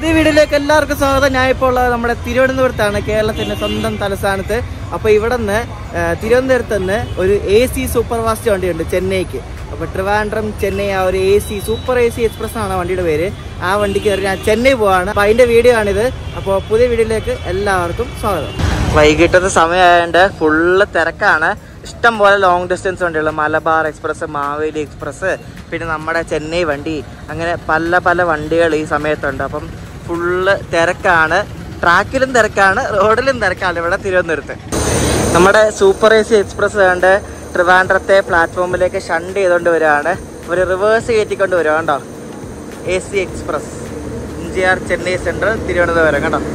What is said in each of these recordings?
പുതിയ വീഡിയോയിലേക്ക് എല്ലാവർക്കും സ്വാഗതം ഞാൻ ഇപ്പോൾ ഉള്ളത് നമ്മുടെ തിരുവനന്തപുരത്താണ് കേരളത്തിന്റെ സ്വന്തം തലസ്ഥാനത്ത് അപ്പോൾ ഇവിടെ നിന്ന് തിരുവനന്തപുരത്ത് നിന്ന് ഒരു എ സി സൂപ്പർ ഫാസ്റ്റ് വണ്ടിയുണ്ട് ചെന്നൈക്ക് അപ്പോൾ ട്രിവാൻഡ്രം ചെന്നൈ ആ ഒരു A C super A C express ആണ് വണ്ടിയുടെ പേര് ആ വണ്ടി കയറി ഞാൻ ചെന്നൈ പോവാണ് അപ്പോൾ അതിന്റെ വീഡിയോ ആണിത് അപ്പോൾ പുതിയ വീഡിയോയിലേക്ക് എല്ലാവർക്കും സ്വാഗതം വൈകിട്ടത്തെ സമയമായതുകൊണ്ട് ഫുള്ള് തിരക്കാണ് ഇഷ്ടം പോലെ ലോങ് ഡിസ്റ്റൻസ് വണ്ടികൾ മലബാർ എക്സ്പ്രസ് മാവേലി എക്സ്പ്രസ് പിന്നെ നമ്മുടെ ചെന്നൈ വണ്ടി അങ്ങനെ പല പല വണ്ടികൾ ഈ സമയത്തുണ്ട് അപ്പം ഫുള്ള് തിരക്കാണ് ട്രാക്കിലും തിരക്കാണ് റോഡിലും തിരക്കാണ് ഇവിടെ തിരുവനന്തപുരത്ത് നമ്മുടെ സൂപ്പർ എ സി എക്സ്പ്രസ് കണ്ട് ട്രിവാൻഡ്രത്തെ പ്ലാറ്റ്ഫോമിലേക്ക് ഷണ്ട് ചെയ്തുകൊണ്ട് വരികയാണ് ഒരു റിവേഴ്സ് കയറ്റിക്കൊണ്ട് വരിക കണ്ടോ A C express M G R Chennai central Thiruvananthapuram കേട്ടോ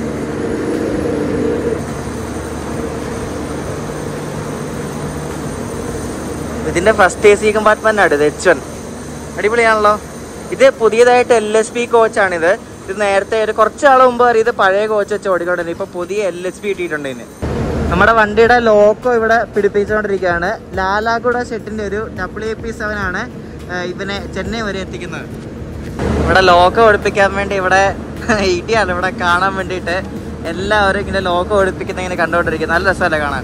ഇതിന്റെ ഫസ്റ്റ് എ സി കമ്പാർട്ട്മെന്റ് ആണ് ഇത് എച്ച് വൺ അടിപൊളിയാണല്ലോ ഇത് പുതിയതായിട്ട് എൽ എസ് പി കോച്ചാണിത് ഇത് നേരത്തെ ഒരു കുറച്ച് നാൾ മുമ്പ് വരെ ഇത് പഴയ കോച്ച് വെച്ച് ഓടിക്കൊണ്ടിരുന്നത് ഇപ്പൊ പുതിയ എൽ എസ് പി ഇട്ടിട്ടുണ്ട് ഇതിന് നമ്മുടെ വണ്ടിയുടെ ലോക്കോ ഇവിടെ പിടിപ്പിച്ചുകൊണ്ടിരിക്കുകയാണ് ലാലാഗുഡ ഷെട്ടിന്റെ ഒരു ഡബ്ല്യു പി സെവൻ ആണ് ആ, ഇതിനെ ചെന്നൈ വരെ എത്തിക്കുന്നത് ഇവിടെ ലോക്കോ ഒളിപ്പിക്കാൻ വേണ്ടി ഇവിടെ ഇടിയാണ് ഇവിടെ കാണാൻ വേണ്ടിയിട്ട് എല്ലാവരും ഇങ്ങനെ ലോക്കോ ഒളിപ്പിക്കുന്ന ഇങ്ങനെ കണ്ടുകൊണ്ടിരിക്കുന്നത് നല്ല രസമല്ലേ കാണാൻ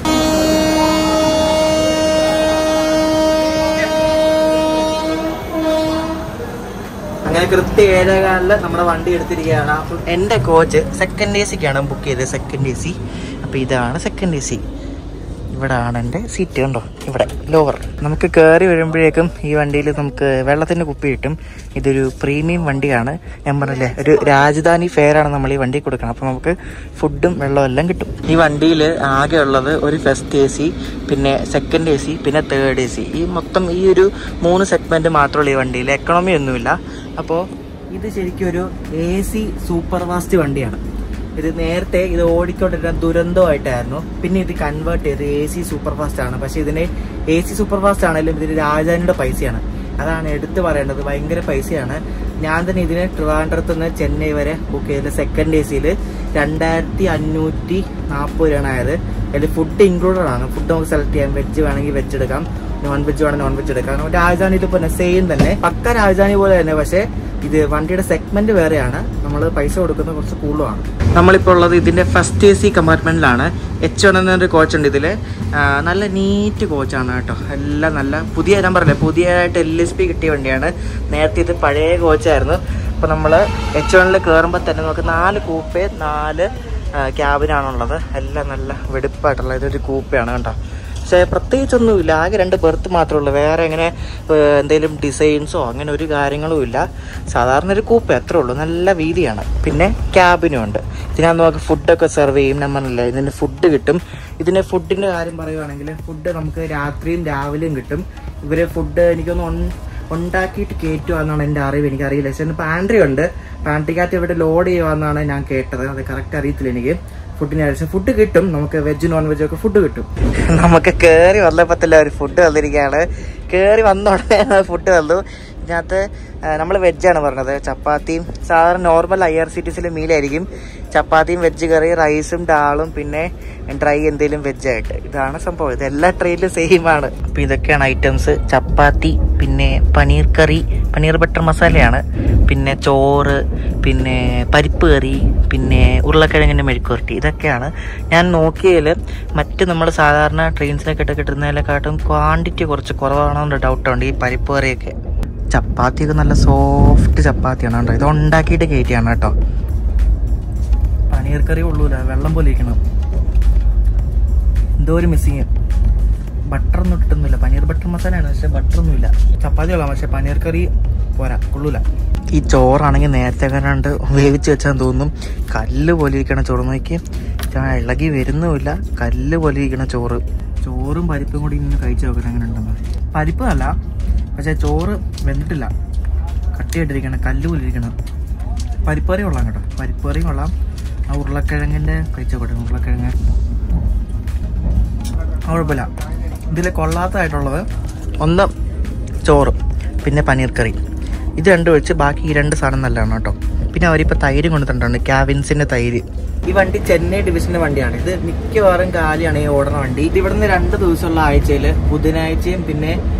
അങ്ങനെ കൃത്യ ഏഴേകാലില് നമ്മുടെ വണ്ടി എടുത്തിരിക്കുകയാണ് അപ്പോൾ എൻ്റെ കോച്ച് സെക്കൻഡ് എ സിക്കാണ് ബുക്ക് ചെയ്തത് സെക്കൻഡ് എ സി അപ്പോൾ ഇതാണ് സെക്കൻഡ് എ സി ഇവിടാണ് എൻ്റെ സീറ്റ് കണ്ടോ ഇവിടെ ലോവർ നമുക്ക് കയറി വരുമ്പോഴേക്കും ഈ വണ്ടിയിൽ നമുക്ക് വെള്ളത്തിൻ്റെ കുപ്പി കിട്ടും ഇതൊരു പ്രീമിയം വണ്ടിയാണ് ഞാൻ പറഞ്ഞില്ലേ ഒരു രാജധാനി ഫെയറാണ് നമ്മൾ ഈ വണ്ടി കൊടുക്കണം അപ്പോൾ നമുക്ക് ഫുഡും വെള്ളവും എല്ലാം കിട്ടും ഈ വണ്ടിയിൽ ആകെ ഉള്ളത് ഒരു ഫസ്റ്റ് എ സി പിന്നെ സെക്കൻഡ് എ സി പിന്നെ തേർഡ് എ സി ഈ മൊത്തം ഈ ഒരു മൂന്ന് സെഗ്മെൻറ്റ് മാത്രമുള്ള ഈ വണ്ടിയിൽ എക്കണോമി ഒന്നുമില്ല അപ്പോൾ ഇത് ശരിക്കും ഒരു എ സി സൂപ്പർ ഫാസ്റ്റ് വണ്ടിയാണ് ഇത് നേരത്തെ ഇത് ഓടിക്കൊണ്ടിരുന്ന ദുരന്തമായിട്ടായിരുന്നു പിന്നെ ഇത് കൺവേർട്ട് ചെയ്ത് എ സി സൂപ്പർ ഫാസ്റ്റ് ആണ് പക്ഷെ ഇതിന് എ സി സൂപ്പർ ഫാസ്റ്റ് ആണെങ്കിലും ഇതിന് രാജധാനിയുടെ പൈസയാണ് അതാണ് എടുത്തു പറയേണ്ടത് ഭയങ്കര പൈസയാണ് ഞാൻ തന്നെ ഇതിന് ട്രിവാൻഡ്രത്ത് നിന്ന് ചെന്നൈ വരെ ബുക്ക് ചെയ്തത് സെക്കൻഡ് എ സിയിൽ രണ്ടായിരത്തി അഞ്ഞൂറ്റി നാൽപ്പത് രൂപയാണ് ആയത് അതിൽ ഫുഡ് ഇൻക്ലൂഡഡ് ആണ് ഫുഡ് നമുക്ക് സെലക്ട് ചെയ്യാം വെജ് വേണമെങ്കിൽ വെജ് എടുക്കാം നോൺ വെജ് വേണമെങ്കിൽ നോൺ വെജ് എടുക്കാം കാരണം രാജധാനി ഇതിപ്പോൾ സെയിം തന്നെ പക്ക രാജധാനി പോലെ തന്നെ പക്ഷേ ഇത് വണ്ടിയുടെ സെഗ്മെന്റ് വേറെയാണ് നമ്മൾ പൈസ കൊടുക്കുന്നത് കുറച്ച് കൂടുതലാണ് നമ്മളിപ്പോൾ ഉള്ളത് ഇതിന്റെ ഫസ്റ്റ് എ സി കമ്പാർട്ട്മെന്റിലാണ് എച്ച് വൺ എന്നൊരു കോച്ച് ഉണ്ട് ഇതിൽ നല്ല നീറ്റ് കോച്ചാണ് കേട്ടോ എല്ലാം നല്ല പുതിയ ഞാൻ പറയില്ലേ പുതിയതായിട്ട് എൽ എസ് പി കിട്ടിയ വണ്ടിയാണ് നേരത്തെ ഇത് പഴയ കോച്ചായിരുന്നു അപ്പോൾ നമ്മൾ എച്ച് വണ്ണിൽ കയറുമ്പോൾ തന്നെ നമുക്ക് നാല് കൂപ്പേ നാല് ക്യാബിനാണുള്ളത് എല്ലാം നല്ല വെടുപ്പായിട്ടുള്ള ഇതൊരു കൂപ്പയാണ് കേട്ടോ പക്ഷേ പ്രത്യേകിച്ചൊന്നുമില്ല ആകെ രണ്ട് ബെർത്ത് മാത്രമേ ഉള്ളൂ വേറെ അങ്ങനെ എന്തെങ്കിലും ഡിസൈൻസോ അങ്ങനെ ഒരു കാര്യങ്ങളും ഇല്ല സാധാരണ ഒരു കൂപ്പ് അത്രേ ഉള്ളൂ നല്ല വീതിയാണ് പിന്നെ ക്യാബിനും ഉണ്ട് ഇതിനകത്ത് നമുക്ക് ഫുഡൊക്കെ സെർവ് ചെയ്യും ഞാൻ പറഞ്ഞില്ല ഇതിന് ഫുഡ് കിട്ടും ഇതിന് ഫുഡിൻ്റെ കാര്യം പറയുവാണെങ്കിൽ ഫുഡ് നമുക്ക് രാത്രിയും രാവിലെയും കിട്ടും ഇവര് ഫുഡ് എനിക്കൊന്ന് ഉൺ- ഉണ്ടാക്കിയിട്ട് കയറ്റുവാന്നാണ് എൻ്റെ അറിവ് എനിക്കറിയില്ല പക്ഷേ പാൻട്രി ഉണ്ട് പാൻട്രിക്കകത്ത് ഇവിടെ ലോഡ് ചെയ്യുവാന്നാണ് ഞാൻ കേട്ടത് അത് കറക്റ്റ് അറിയത്തില്ല എനിക്ക് ഫുഡിന് പക്ഷെ ഫുഡ് കിട്ടും നമുക്ക് വെജ് നോൺ വെജ് ഒക്കെ ഫുഡ് കിട്ടും നമുക്ക് കയറി വന്നപ്പോൾ തന്നെ ഒരു ഫുഡ് വന്നിരിക്കുകയാണ് കയറി വന്ന ഉടനെ ഫുഡ് വന്നു ഇതിനകത്ത് നമ്മൾ വെജാണ് പറഞ്ഞത് ചപ്പാത്തിയും സാധാരണ normal I R C T സിയിലെ മീലായിരിക്കും ചപ്പാത്തിയും വെജ് കറി റൈസും ഡാളും പിന്നെ ഡ്രൈ എന്തെങ്കിലും വെജായിട്ട് ഇതാണ് സംഭവം ഇത് എല്ലാ ട്രെയിനിലും സെയിം ആണ് അപ്പോൾ ഇതൊക്കെയാണ് ഐറ്റംസ് ചപ്പാത്തി പിന്നെ പനീർ കറി പനീർ ബട്ടർ മസാലയാണ് പിന്നെ ചോറ് പിന്നെ പരിപ്പ് കറി പിന്നെ ഉരുളക്കിഴങ്ങിൻ്റെ മെഴുക്കുവരട്ടി ഇതൊക്കെയാണ് ഞാൻ നോക്കിയതിൽ മറ്റ് നമ്മൾ സാധാരണ ട്രെയിൻസിലൊക്കെ ഇട്ട് കിട്ടുന്നതിനെക്കാട്ടും ക്വാണ്ടിറ്റി കുറച്ച് കുറവാണെന്നൊരു ഡൗട്ടുണ്ട് ഈ പരിപ്പ് കറിയൊക്കെ ചപ്പാത്തിയൊക്കെ നല്ല സോഫ്റ്റ് ചപ്പാത്തിയാണ് കേട്ടോ ഇത് ഉണ്ടാക്കിയിട്ട് കയറ്റിയാണ് കേട്ടോ പനീർ കറി ഉള്ളൂല വെള്ളം പോലെ ഇരിക്കണം എന്തോ ഒരു മിസ്സിങ് ബട്ടർ ഒന്നും ഇട്ടൊന്നുമില്ല പനീർ ബട്ടർ മസാലയാണ് പക്ഷെ ബട്ടർ ഒന്നുമില്ല ചപ്പാത്തി കൊള്ളാം പക്ഷെ പനീർ കറി പോരാ കൊള്ളൂല ഈ ചോറാണെങ്കിൽ നേരത്തെ കണ്ടാണ്ട് വേവിച്ച് വെച്ചാൽ തോന്നും കല്ല് പോലെ ഇരിക്കണ ചോറ് നോക്കി ഇളകി വരുന്നുമില്ല കല്ല് പോലെ ഇരിക്കണ ചോറ് ചോറും പരിപ്പും കൂടി ഇങ്ങനെ കഴിച്ചു നോക്കട്ടെ അങ്ങനെ ഉണ്ടെന്ന് പരിപ്പ് അല്ല പക്ഷെ ചോറ് വെന്തിട്ടില്ല കട്ടിയായിട്ടിരിക്കണം കല്ല് പോലെ ഇരിക്കണം പരിപ്പ് കറി കൊള്ളാം കേട്ടോ പരിപ്പ് കറി കൊള്ളാം ആ ഉരുളക്കിഴങ്ങിൻ്റെ കഴിച്ചു നോക്കട്ടെ ഉരുളക്കിഴങ്ങ് ആ, കുഴപ്പമില്ല ഇതിൽ കൊള്ളാത്തതായിട്ടുള്ളത് ഒന്ന് ചോറ് പിന്നെ പനീർ കറി ഇത് രണ്ടും വെച്ച് ബാക്കി ഈ രണ്ട് സാധനം നല്ലതാണ് കേട്ടോ പിന്നെ അവരിപ്പോൾ തൈര് കൊണ്ടുതന്നിട്ടുണ്ട് ക്യാവിൻസിന്റെ തൈര് ഈ വണ്ടി ചെന്നൈ ഡിവിഷന്റെ വണ്ടിയാണ് ഇത് മിക്കവാറും കാലിയാണ് ഈ ഓടുന്ന വണ്ടി ഇത് ഇവിടുന്ന് രണ്ട് ദിവസമുള്ള ആഴ്ചയിൽ ബുധനാഴ്ചയും പിന്നെ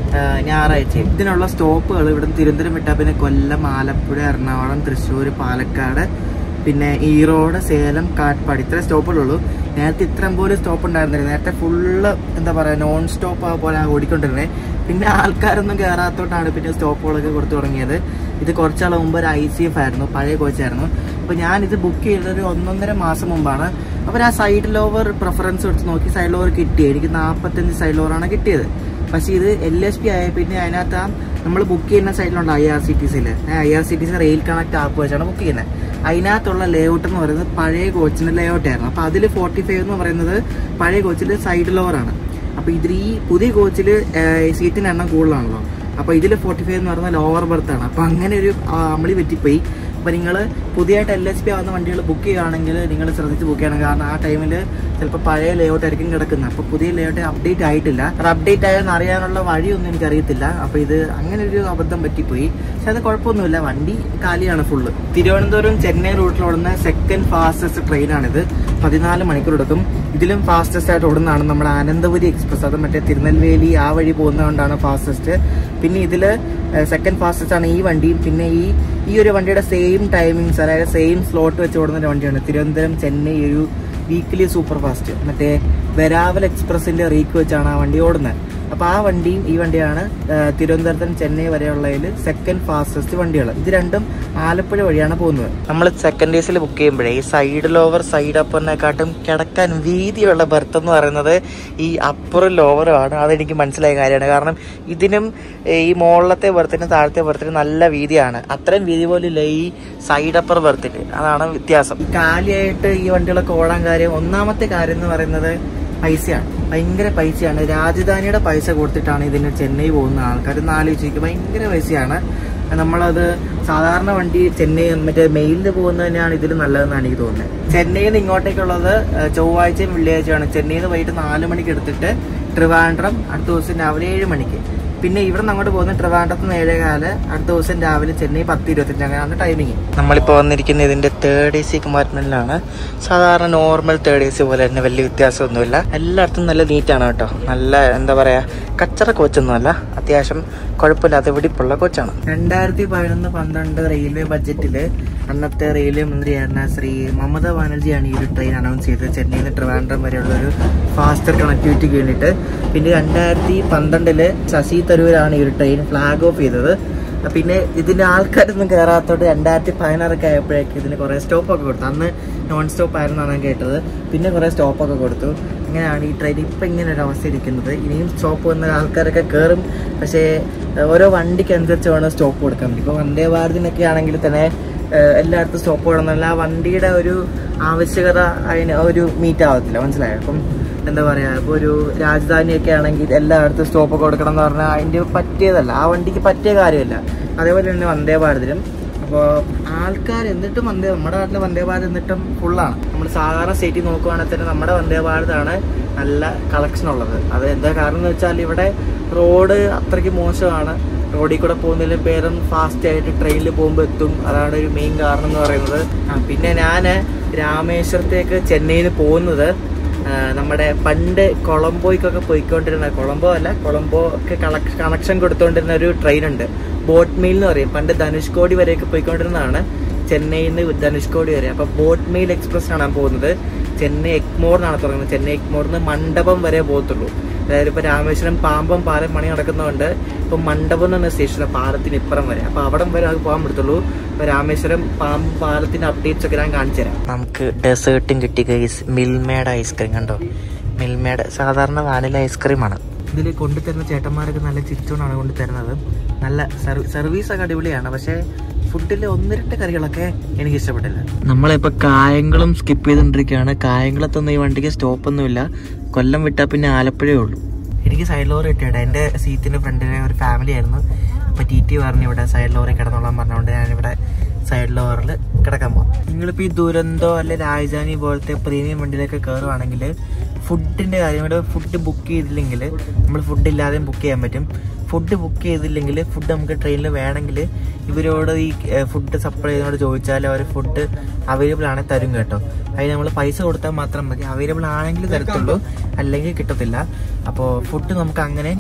ആ, ഞായറാഴ്ച ഇതിനുള്ള സ്റ്റോപ്പുകൾ ഇവിടെ തിരുവനന്തപുരം വിട്ടാൽ പിന്നെ കൊല്ലം ആലപ്പുഴ എറണാകുളം തൃശ്ശൂർ പാലക്കാട് പിന്നെ ഈറോഡ് സേലം കാട്ട്പാടി ഇത്ര സ്റ്റോപ്പുകളുള്ളൂ നേരത്തെ ഇത്രയും പോലും സ്റ്റോപ്പ് ഉണ്ടായിരുന്നില്ല നേരത്തെ ഫുള്ള് എന്താ പറയുക നോൺ സ്റ്റോപ്പ് ആ പോലെ ഓടിക്കൊണ്ടിരുന്നത് പിന്നെ ആൾക്കാരൊന്നും കയറാത്തോണ്ടാണ് പിന്നെ സ്റ്റോപ്പുകളൊക്കെ കൊടുത്തു തുടങ്ങിയത് ഇത് കുറച്ചാൾ മുമ്പ് ഒരു ഐ സി എഫ് ആയിരുന്നു പഴയ കോച്ചായിരുന്നു അപ്പോൾ ഞാൻ ഇത് ബുക്ക് ചെയ്തത് ഒരു ഒന്നൊന്നര മാസം മുമ്പാണ് അപ്പോൾ ആ സൈഡ് ലോവർ പ്രിഫറൻസ് എടുത്ത് നോക്കി സൈഡ് ലോവർ കിട്ടി എനിക്ക് നാൽപ്പത്തഞ്ച് സൈഡ് ലോവറാണ് കിട്ടിയത് പക്ഷേ ഇത് എൽ എസ് പി ആയ പിന്നെ അതിനകത്ത് ആ നമ്മൾ ബുക്ക് ചെയ്യുന്ന സൈഡിലുണ്ട് ഐ ആർ സി ടി സിയിൽ I R C T C rail connect app വെച്ചാണ് ബുക്ക് ചെയ്യുന്നത് അതിനകത്തുള്ള ലേഔട്ട് എന്ന് പറയുന്നത് പഴയ കോച്ചിൻ്റെ ലേഔട്ട് ആയിരുന്നു അപ്പോൾ അതിൽ ഫോർട്ടി ഫൈവ് എന്ന് പറയുന്നത് പഴയ കോച്ചിൽ സൈഡ് ലോവറാണ് അപ്പോൾ ഇതിൽ ഈ പുതിയ കോച്ചിൽ സീറ്റിൻ്റെ എണ്ണം കൂടുതലാണല്ലോ അപ്പോൾ ഇതിൽ ഫോർട്ടി ഫൈവ് എന്ന് പറയുന്നത് ലോവർ ബർത്ത് ആണ് അപ്പോൾ അങ്ങനെ ഒരു ആ, അമളി പറ്റിപ്പോയി അപ്പോൾ നിങ്ങൾ പുതിയതായിട്ട് എൽ എസ് പി ആവുന്ന വണ്ടികൾ ബുക്ക് ചെയ്യുകയാണെങ്കിൽ നിങ്ങൾ ശ്രദ്ധിച്ച് ബുക്ക് ചെയ്യണം കാരണം ആ ടൈമിൽ ചിലപ്പോൾ പഴയ ലേഔട്ട് ആയിരിക്കും കിടക്കുന്നത് അപ്പോൾ പുതിയ ലേഔട്ട് അപ്ഡേറ്റ് ആയിട്ടില്ല അത് അപ്ഡേറ്റ് ആയെന്ന് അറിയാനുള്ള വഴിയൊന്നും എനിക്കറിയത്തില്ല അപ്പോൾ ഇത് അങ്ങനെ ഒരു അബദ്ധം പറ്റിപ്പോയി പക്ഷെ അത് കുഴപ്പമൊന്നുമില്ല വണ്ടി കാലിയാണ് ഫുള്ള് തിരുവനന്തപുരം ചെന്നൈ റൂട്ടിൽ ഓടുന്ന സെക്കൻഡ് ഫാസ്റ്റസ്റ്റ് ട്രെയിനാണിത് പതിനാല് മണിക്കൂർ എടുക്കും ഇതിലും ഫാസ്റ്റസ്റ്റ് ആയിട്ട് ഓടുന്നതാണ് നമ്മുടെ ആനന്ദപുരി എക്സ്പ്രസ് അത് മറ്റേ തിരുനെൽവേലി ആ വഴി പോകുന്നതുകൊണ്ടാണ് ഫാസ്റ്റസ്റ്റ് പിന്നെ ഇതിൽ സെക്കൻഡ് ഫാസ്റ്റസ്റ്റ് ആണ് ഈ വണ്ടിയും പിന്നെ ഈ ഈ ഒരു വണ്ടിയുടെ സെയിം ടൈമിങ്സ് അതായത് സെയിം സ്ലോട്ട് വെച്ച് ഓടുന്ന ഒരു വണ്ടിയാണ് തിരുവനന്തപുരം ചെന്നൈ ഒരു വീക്ക്ലി സൂപ്പർ ഫാസ്റ്റ് മറ്റേ വെരാവൽ എക്സ്പ്രസിന്റെ റീക്ക് വെച്ചാണ് ആ വണ്ടി ഓടുന്നത് അപ്പോൾ ആ വണ്ടിയും ഈ വണ്ടിയാണ് ആ, തിരുവനന്തപുരത്തും ചെന്നൈ വരെയുള്ളതിൽ സെക്കൻഡ് ഫാസ്റ്റസ്റ്റ് വണ്ടികൾ ഇത് രണ്ടും ആലപ്പുഴ വഴിയാണ് പോകുന്നത് നമ്മൾ സെക്കൻഡ് ഡേയ്സിൽ ബുക്ക് ചെയ്യുമ്പോഴേ ഈ സൈഡ് ലോവർ സൈഡ് അപ്പറിനെക്കാട്ടും കിടക്കാൻ വീതിയുള്ള ബർത്ത് എന്ന് പറയുന്നത് ഈ അപ്പറും ലോവറും ആണ് അതെനിക്ക് മനസ്സിലായ കാര്യമാണ് കാരണം ഇതിനും ഏ, ഈ മുകളിലത്തെ ബർത്തിനും താഴത്തെ ബർത്തിനും നല്ല വീതിയാണ് അത്രയും വീതി പോലില്ല ഈ സൈഡ് അപ്പർ ബർത്തിന് അതാണ് വ്യത്യാസം കാലിയായിട്ട് ഈ വണ്ടികളൊക്കെ ഓടാൻ കാര്യം ഒന്നാമത്തെ കാര്യം എന്ന് പറയുന്നത് പൈസയാണ് ഭയങ്കര പൈസയാണ് രാജധാനിയുടെ പൈസ കൊടുത്തിട്ടാണ് ഇതിന് ചെന്നൈ പോകുന്ന ആൾക്കാർ ഒന്ന് ആലോചിച്ചിരിക്കും ഭയങ്കര പൈസയാണ് നമ്മളത് സാധാരണ വണ്ടി ചെന്നൈ മറ്റേ മെയിലിൽ പോകുന്നത് തന്നെയാണ് ഇതിൽ നല്ലതെന്നാണ് എനിക്ക് തോന്നുന്നത് ചെന്നൈയിൽ നിന്ന് ഇങ്ങോട്ടേക്കുള്ളത് ഏഹ്, ചൊവ്വാഴ്ചയും വെള്ളിയാഴ്ചയാണ് ചെന്നൈയിൽ നിന്ന് വൈകിട്ട് നാല് മണിക്ക് എടുത്തിട്ട് ട്രിവാൻഡ്രം അടുത്ത ദിവസം രാവിലെ ഏഴ് മണിക്ക് പിന്നെ ഇവിടെ നിന്ന് അങ്ങോട്ട് പോകുന്ന ട്രിവാൻഡ്രത്ത് നിന്ന് ഏഴേകാല് അടുത്ത ദിവസം രാവിലെ ചെന്നൈ പത്ത് ഇരുപത്തഞ്ച് അങ്ങനെയാണ് ടൈമിങ് നമ്മളിപ്പോൾ വന്നിരിക്കുന്ന ഇതിന്റെ തേർഡ് എ സി കമ്പാർട്ട്മെന്റിലാണ് സാധാരണ നോർമൽ തേർഡ് എ സി പോലെ തന്നെ വലിയ വ്യത്യാസമൊന്നുമില്ല എല്ലായിടത്തും നല്ല നീറ്റാണ് കേട്ടോ നല്ല എന്താ പറയാ കച്ചറ കോച്ചൊന്നുമല്ല അത്യാവശ്യം കുഴപ്പമില്ലാത്ത വെടിപ്പുള്ള കോച്ചാണ് രണ്ടായിരത്തി പതിനൊന്ന് പന്ത്രണ്ട് റെയിൽവേ ബഡ്ജറ്റില് അന്നത്തെ റെയിൽവേ മന്ത്രിയായിരുന്ന ശ്രീ മമത ബാനർജിയാണ് ഈ ഒരു ട്രെയിൻ അനൗൺസ് ചെയ്തത് ചെന്നൈയിൽ നിന്ന് ട്രിവാൻഡ്രം വരെയുള്ള ഒരു ഫാസ്റ്റർ കണക്ടിവിറ്റിക്ക് വേണ്ടിയിട്ട് പിന്നെ രണ്ടായിരത്തി പന്ത്രണ്ടില് ശശി തരൂരാണ് ഈ ഒരു ട്രെയിൻ ഫ്ലാഗ് ഓഫ് ചെയ്തത് പിന്നെ ഇതിന്റെ ആൾക്കാരൊന്നും കയറാത്തോണ്ട് രണ്ടായിരത്തി പതിനാറൊക്കെ ആയപ്പോഴേക്ക് ഇതിന് കുറെ സ്റ്റോപ്പ് ഒക്കെ കൊടുത്തു അന്ന് നോൺ സ്റ്റോപ്പ് ആയിരുന്നാണ് ഞാൻ കേട്ടത് പിന്നെ കുറെ സ്റ്റോപ്പ് ഒക്കെ കൊടുത്തു അങ്ങനെയാണ് ഈ ട്രെയിൻ ഇപ്പം ഇങ്ങനെ ഒരു അവസ്ഥ ഇരിക്കുന്നത് ഇനിയും സ്റ്റോപ്പ് വന്ന ആൾക്കാരൊക്കെ കയറും പക്ഷേ ഏഹ്, ഓരോ വണ്ടിക്ക് അനുസരിച്ച് വേണം സ്റ്റോപ്പ് കൊടുക്കാൻ പറ്റും ഇപ്പോൾ വന്ദേ ഭാരതിനൊക്കെ ആണെങ്കിൽ തന്നെ ഏഹ്, എല്ലായിടത്തും സ്റ്റോപ്പ് കൊടുക്കുന്നില്ല ആ വണ്ടിയുടെ ഒരു ആവശ്യകത അതിന് ഒരു മീറ്റ് ആവത്തില്ല മനസ്സിലായോ അപ്പം എന്താ പറയാ ഇപ്പൊ ഒരു രാജധാനിയൊക്കെ ആണെങ്കിൽ എല്ലായിടത്തും സ്റ്റോപ്പ് ഒക്കെ കൊടുക്കണം എന്ന് പറഞ്ഞാൽ അതിന്റെ പറ്റിയതല്ല ആ വണ്ടിക്ക് പറ്റിയ കാര്യമല്ല അതേപോലെ തന്നെ വന്ദേ ഭാരതിലും അപ്പോൾ ആൾക്കാർ എന്നിട്ടും വന്ദേ നമ്മുടെ നാട്ടിലെ വന്ദേ ഭാരത് എന്നിട്ടും ഫുള്ളാണ് നമ്മൾ സാധാരണ സ്റ്റേറ്റിൽ നോക്കുവാണെങ്കിൽ തന്നെ നമ്മുടെ വന്ദേ ഭാരതാണ് നല്ല കളക്ഷൻ ഉള്ളത് അത് എന്താ കാരണം എന്ന് വെച്ചാൽ ഇവിടെ റോഡ് അത്രയ്ക്ക് മോശമാണ് റോഡിൽ കൂടെ പോകുന്നതിലും പേരും ഫാസ്റ്റ് ആയിട്ട് ട്രെയിനിൽ പോകുമ്പോൾ എത്തും അതാണ് ഒരു മെയിൻ കാരണം എന്ന് പറയുന്നത് ആ, പിന്നെ ഞാൻ രാമേശ്വരത്തേക്ക് ചെന്നൈയിൽ പോകുന്നത് ആ, നമ്മുടെ പണ്ട് കൊളംബോയ്ക്കൊക്കെ പോയിക്കൊണ്ടിരുന്ന കൊളംബോ അല്ല കൊളംബോ ഒക്കെ കണക്ഷൻ കൊടുത്തോണ്ടിരുന്ന ഒരു ട്രെയിൻ ഉണ്ട് ബോട്ട് മെയിൽ എന്ന് പറയും പണ്ട് ധനുഷ്കോടി വരെയൊക്കെ പോയിക്കൊണ്ടിരുന്നതാണ് ചെന്നൈയിൽ നിന്ന് ധനുഷ്കോടി വരെ അപ്പൊ ബോട്ട് മെയിൽ എക്സ്പ്രസ് ആണ് പോകുന്നത് ചെന്നൈ എക്മോറിനാണ് തുടങ്ങുന്നത് ചെന്നൈ എക്മോറിന് മണ്ഡപം വരെ പോകത്തുള്ളൂ അതായത് ഇപ്പൊ രാമേശ്വരം പാമ്പം പാലം പണി നടക്കുന്നതുകൊണ്ട് ഇപ്പൊ മണ്ഡപം എന്ന് പറഞ്ഞ സ്റ്റേഷൻ പാലത്തിന് ഇപ്പുറം വരെ അപ്പൊ അവിടം വരെ അത് പോകാൻ പറ്റത്തുള്ളൂ ഇപ്പൊ രാമേശ്വരം പാമ്പം പാലത്തിന്റെ അപ്ഡേറ്റ്സ് ഒക്കെ ഞാൻ കാണിച്ചു തരാം നമുക്ക് ഡെസേർട്ടും കിട്ടി ഗൈസ് മിൽമേഡ് ഐസ്ക്രീം കണ്ടോ മിൽമേഡ് സാധാരണ വാനില ഐസ്ക്രീമാണ് ഇതിൽ കൊണ്ടുതരുന്ന ചേട്ടന്മാരൊക്കെ നല്ല ചിരിച്ചോണ്ടാണ് കൊണ്ടുതരുന്നത് നല്ല സർവീസ് ഒക്കെ അടിപൊളിയാണ് പക്ഷേ ഫുഡിലെ ഒന്ന് രണ്ട് കറികളൊക്കെ എനിക്ക് ഇഷ്ടപ്പെട്ടില്ല നമ്മളിപ്പോൾ കായംകുളം സ്കിപ്പ് ചെയ്തുകൊണ്ടിരിക്കുകയാണ് കായംകുളത്തൊന്നും ഈ വണ്ടിക്ക് സ്റ്റോപ്പൊന്നുമില്ല കൊല്ലം വിട്ടാൽ പിന്നെ ആലപ്പുഴയേ ഉള്ളൂ എനിക്ക് സൈഡ് ലോറി കിട്ടിയത് എൻ്റെ സീറ്റിൻ്റെ ഫ്രണ്ടിലെ ഒരു ഫാമിലി ആയിരുന്നു അപ്പോൾ ടി ടി പറഞ്ഞു ഇവിടെ സൈഡ് ലോറി കിടന്നോളാൻ പറഞ്ഞുകൊണ്ട് ഞാനിവിടെ സൈഡ് ലോറിൽ കിടക്കാൻ പോകും നിങ്ങളിപ്പോൾ ഈ ദുരന്തോ അല്ലെ രാജധാനി പോലത്തെ പ്രീമിയം വണ്ടിയിലൊക്കെ കയറുവാണെങ്കിൽ ഫുഡിൻ്റെ കാര്യം ഇവിടെ ഫുഡ് ബുക്ക് ചെയ്തില്ലെങ്കിൽ നമ്മൾ ഫുഡ് ഇല്ലാതെയും ബുക്ക് ചെയ്യാൻ പറ്റും ഫുഡ് ബുക്ക് ചെയ്തില്ലെങ്കിൽ ഫുഡ് നമുക്ക് ട്രെയിനിൽ വേണമെങ്കിൽ ഇവരോട് ഈ ഫുഡ് സപ്ലൈ ചെയ്യുന്നതോട് ചോദിച്ചാൽ അവർ ഫുഡ് അവൈലബിൾ ആണെങ്കിൽ തരും കേട്ടോ അതിന് നമ്മൾ പൈസ കൊടുത്താൽ മാത്രം മതി അവൈലബിൾ ആണെങ്കിൽ തരത്തുള്ളൂ അല്ലെങ്കിൽ കിട്ടത്തില്ല അപ്പോൾ ഫുഡ് നമുക്ക് അങ്ങനെ കിട്ടും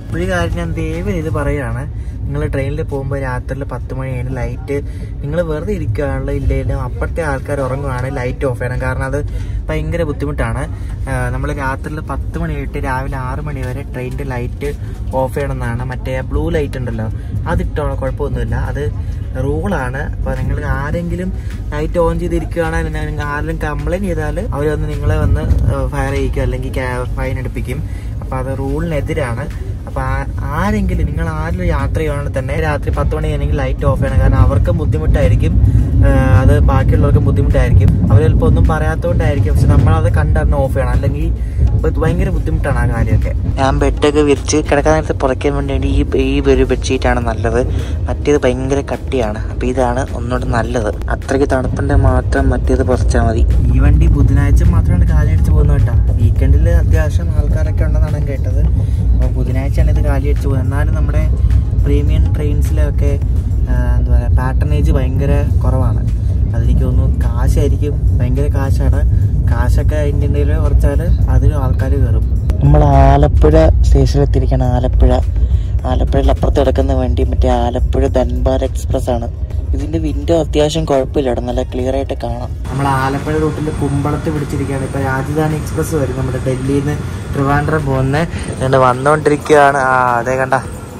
ഒരു കാര്യം ഞാൻ ദയവ് ഇത് പറയുകയാണ് നിങ്ങൾ ട്രെയിനിൽ പോകുമ്പോൾ രാത്രിയിൽ പത്ത് മണി കഴിഞ്ഞ് ലൈറ്റ് നിങ്ങൾ വെറുതെ ഇരിക്കുകയാണല്ലോ ഇല്ലെങ്കിലും അപ്പുറത്തെ ആൾക്കാർ ഉറങ്ങുകയാണെങ്കിൽ ലൈറ്റ് ഓഫ് ചെയ്യണം കാരണം അത് ഭയങ്കര ബുദ്ധിമുട്ടാണ് നമ്മൾ രാത്രിയിൽ പത്ത് മണി തൊട്ട് രാവിലെ ആറ് മണി വരെ ട്രെയിനിൻ്റെ ലൈറ്റ് ഓഫ് ചെയ്യണമെന്നാണ് മറ്റേ ബ്ലൂ ലൈറ്റ് ഉണ്ടല്ലോ അതിട്ടോളാം കുഴപ്പമൊന്നുമില്ല അത് റൂളാണ് അപ്പോൾ നിങ്ങൾ ആരെങ്കിലും ലൈറ്റ് ഓൺ ചെയ്തിരിക്കുകയാണെങ്കിൽ നിങ്ങൾ ആരെങ്കിലും കംപ്ലൈൻറ്റ് ചെയ്താൽ അവർ വന്ന് നിങ്ങളെ വന്ന് ഫയർ ചെയ്യിക്കും അല്ലെങ്കിൽ ഫൈൻ എടുപ്പിക്കും അപ്പോൾ അത് റൂളിനെതിരാണ് അപ്പോൾ ആരെങ്കിലും നിങ്ങൾ ആരിലും യാത്ര ചെയ്യുകയാണെങ്കിൽ തന്നെ രാത്രി പത്ത് മണി കഴിഞ്ഞെങ്കിൽ ലൈറ്റ് ഓഫ് ചെയ്യണം കാരണം അവർക്കും ബുദ്ധിമുട്ടായിരിക്കും ആ, അത് ബാക്കിയുള്ളവർക്കും ബുദ്ധിമുട്ടായിരിക്കും അവർ ചിലപ്പോൾ ഒന്നും പറയാത്തതുകൊണ്ടായിരിക്കും പക്ഷെ നമ്മളത് കണ്ടറിഞ്ഞ് ഓഫ് ചെയ്യണം അല്ലെങ്കിൽ ഇപ്പൊ ഇത് ഭയങ്കര ബുദ്ധിമുട്ടാണ് ആ കാര്യമൊക്കെ ഞാൻ ബെഡൊക്കെ വിരിച്ച് കിടക്കാൻ നേരത്തെ പുറയ്ക്കാൻ വേണ്ടി ഈ ഈ ഒരു ബെഡ്ഷീറ്റാണ് നല്ലത് മറ്റേത് ഭയങ്കര കട്ടിയാണ് അപ്പൊ ഇതാണ് ഒന്നുകൂടെ നല്ലത് അത്രയ്ക്ക് തണുപ്പിന്റെ മാത്രം മറ്റേത് പുറച്ചാൽ മതി ഈ വണ്ടി ബുധനാഴ്ച മാത്രമാണ് കാലിയടിച്ച് പോകുന്നത് കേട്ടോ വീക്കെൻഡിൽ അത്യാവശ്യം ആൾക്കാരൊക്കെ ഉണ്ടെന്നാണ് ഞാൻ കേട്ടത് അപ്പോൾ ബുധനാഴ്ചയാണ് ഇത് കാലിയടിച്ച് പോകുന്നത് എന്നാലും നമ്മുടെ പ്രീമിയം ട്രെയിൻസിലൊക്കെ ആ, എന്താ പറയുക പാറ്റേണേജ് ഭയങ്കര കുറവാണ് അതെനിക്ക് തോന്നുന്നു കാശായിരിക്കും ഭയങ്കര കാശാണ് കാശൊക്കെ ഇന്ത്യൻ റെയിൽവേ കുറച്ചാൽ അതിലും ആൾക്കാർ കയറും നമ്മൾ ആലപ്പുഴ സ്റ്റേഷനിൽ എത്തിയിരിക്കുകയാണ് ആലപ്പുഴ ആലപ്പുഴയിൽ അപ്പുറത്ത് കിടക്കുന്ന വണ്ടി മറ്റേ ആലപ്പുഴ ധൻബാദ് എക്സ്പ്രസ് ആണ് ഇതിന്റെ വിൻഡോ അത്യാവശ്യം കുഴപ്പമില്ല ഇവിടെ നല്ല ക്ലിയർ ആയിട്ട് കാണാം നമ്മൾ ആലപ്പുഴ റൂട്ടിൽ കുമ്പളത്ത് പിടിച്ചിരിക്കുകയാണ് ഇപ്പൊ രാജധാനി എക്സ്പ്രസ് വരും നമ്മുടെ ഡൽഹിയിൽ നിന്ന് ട്രിവാൻഡ്രം പോകുന്നത് അതുകൊണ്ട് വന്നുകൊണ്ടിരിക്കുകയാണ് ആ അതെ കണ്ട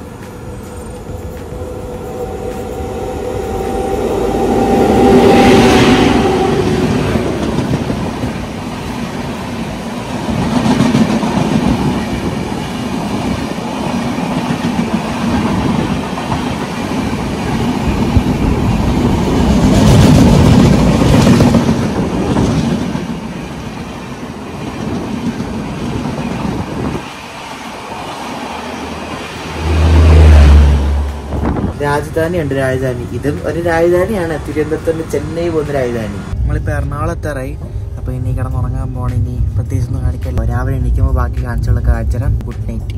രാജധാനി ഉണ്ട് രാജധാനി ഇതും ഒരു രാജധാനിയാണ് തിരുവനന്തപുരത്ത് നിന്ന് ചെന്നൈ പോകുന്ന രാജധാനി നമ്മളിപ്പോ എറണാകുളത്തിറങ്ങി അപ്പൊ ഇനി കിടന്നുറങ്ങാൻ പോണ ഇനി പ്രത്യേകിച്ച് ഒന്നും കാണിക്കല്ലോ രാവിലെ എണീക്കുമ്പോൾ ബാക്കി കാണിച്ചുള്ള കാഴ്ചരം ഗുഡ് നൈറ്റ്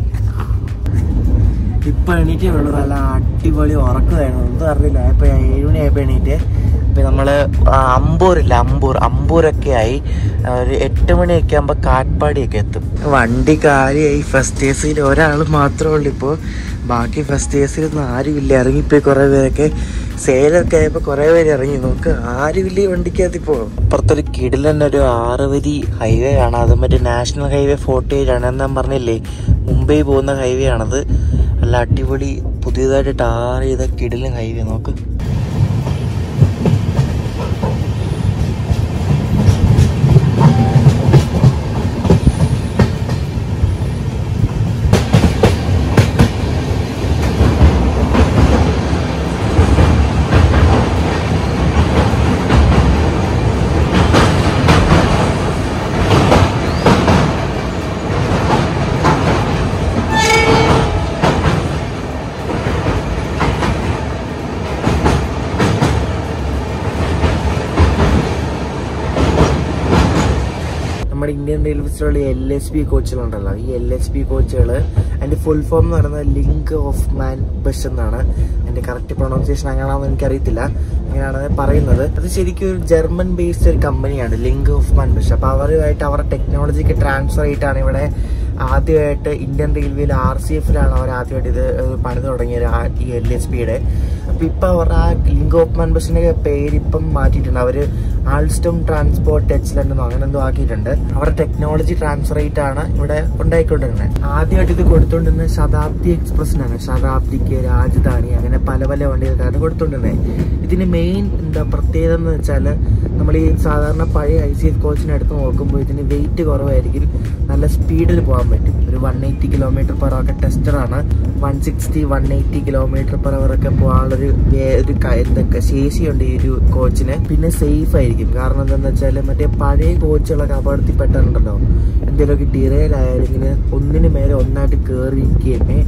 ഇപ്പൊ എണീറ്റേ ഉള്ളൂ നല്ല അടിപൊളി ഉറക്കമായിരുന്നു ഒന്നും അറിയില്ല ഇപ്പൊ ഏഴ് മണിയായപ്പോ എണീറ്റ് ഇപ്പൊ നമ്മള് ആ, അമ്പൂരില്ല അമ്പൂർ അമ്പൂരൊക്കെ ആയി ആ, ഒരു എട്ട് മണിയൊക്കെ ആകുമ്പോ കാട്ട്പാടിയൊക്കെ എത്തും വണ്ടി കാര്യമായി ഫസ്റ്റ് എ സിയിൽ ഒരാൾ മാത്രമേ ഉള്ളൂ ഇപ്പോൾ ബാക്കി ഫസ്റ്റ് എ സിയിലൊന്നും ആരുമില്ല ഇറങ്ങിപ്പോയി കുറെ പേരൊക്കെ സെയിലൊക്കെ ആയപ്പോ കുറെ പേര് ഇറങ്ങി നോക്ക് ആരുമില്ല ഈ വണ്ടിക്കകത്ത് ഇപ്പോ അപ്പുറത്തൊരു കിടിലൻ ഒരു ആറ് വരി ഹൈവേ ആണ് അത് മറ്റേ നാഷണൽ ഹൈവേ ഫോർട്ടി എയ്റ്റ് ആണ് എന്ന് ഞാൻ പറഞ്ഞില്ലേ മുംബൈ പോകുന്ന ഹൈവേ ആണത് നല്ല അടിപൊളി പുതിയതായിട്ട് ടാർ ചെയ്ത കിടിലൻ ഹൈവേ നോക്ക് നമ്മുടെ ഇന്ത്യൻ റെയിൽവേസിലുള്ള എൽ എസ് ബി കോച്ചുകളുണ്ടല്ലോ ഈ എൽ എസ് ബി കോച്ചുകൾ അതിന്റെ ഫുൾ ഫോം എന്ന് പറയുന്നത് ലിങ്ക് ഓഫ് മാൻ ബസ് എന്നാണ് അതിന്റെ കറക്റ്റ് പ്രൊണൗൺസിയേഷൻ അങ്ങനെയാണെന്ന് എനിക്കറിയത്തില്ല അങ്ങനെയാണ് പറയുന്നത് അത് ശരിക്കും ഒരു ജർമ്മൻ ബേസ്ഡ് ഒരു കമ്പനിയാണ് ലിങ്ക് ഓഫ് മാൻ ബസ് അപ്പൊ അവരുമായിട്ട് അവരുടെ ടെക്നോളജിക്ക് ട്രാൻസ്ഫർ ആയിട്ടാണ് ഇവിടെ ആദ്യമായിട്ട് ഇന്ത്യൻ റെയിൽവേയിൽ ആർ സി എഫിലാണ് അവർ ആദ്യമായിട്ട് ഇത് പണിത് തുടങ്ങിയത് ആ- ഈ എൽ എസ് പിയുടെ അപ്പൊ ഇപ്പൊ അവരുടെ ആ ലിങ്ക് ഓഫ് മാൻ ബസിന്റെ പേര് ഇപ്പം മാറ്റിയിട്ടുണ്ട് അവര് ആൾസ്റ്റം ട്രാൻസ്പോർട്ട് എക്സലന്റ് എന്നോ അങ്ങനെ എന്തോ ആക്കിയിട്ടുണ്ട് അവരുടെ ടെക്നോളജി ട്രാൻസ്ഫർ ആയിട്ടാണ് ഇവിടെ ഉണ്ടായിക്കൊണ്ടിരുന്നത് ആദ്യമായിട്ട് ഇത് കൊടുത്തോണ്ടിരുന്നത് ശതാബ്ദി എക്സ്പ്രസിനാണ് ശതാബ്ദിക്ക് രാജധാനി അങ്ങനെ പല പല വണ്ടികൾക്കാണ് കൊടുത്തോണ്ടിരുന്നത് ഇതിന് മെയിൻ എന്താ പ്രത്യേകത എന്ന് വെച്ചാൽ നമ്മൾ ഈ സാധാരണ പഴയ ഐ സി എഫ് കോച്ചിനെ എടുത്ത് നോക്കുമ്പോൾ ഇതിന് വെയിറ്റ് കുറവായിരിക്കും നല്ല സ്പീഡിൽ പോകാൻ പറ്റും ഒരു one eighty kilometre per hour ഒക്കെ ടെസ്റ്ററാണ് one sixty one eighty kilometre per hour ഒക്കെ പോകാനുള്ളൊരു വേ- ഒരു ക- എന്തൊക്കെ ശേഷിയുണ്ട് ഈ ഒരു കോച്ചിന് പിന്നെ സേഫ് ആയിരിക്കും കാരണം എന്താണെന്ന് വെച്ചാൽ മറ്റേ പഴയ കോച്ചുകളൊക്കെ അപകടത്തിൽ പെട്ടിട്ടുണ്ടല്ലോ എന്തെങ്കിലുമൊക്കെ ഡിറേൽ ആയാലും ഇങ്ങനെ ഒന്നിന് മേലെ ഒന്നായിട്ട് കയറി ഇരിക്കുകയും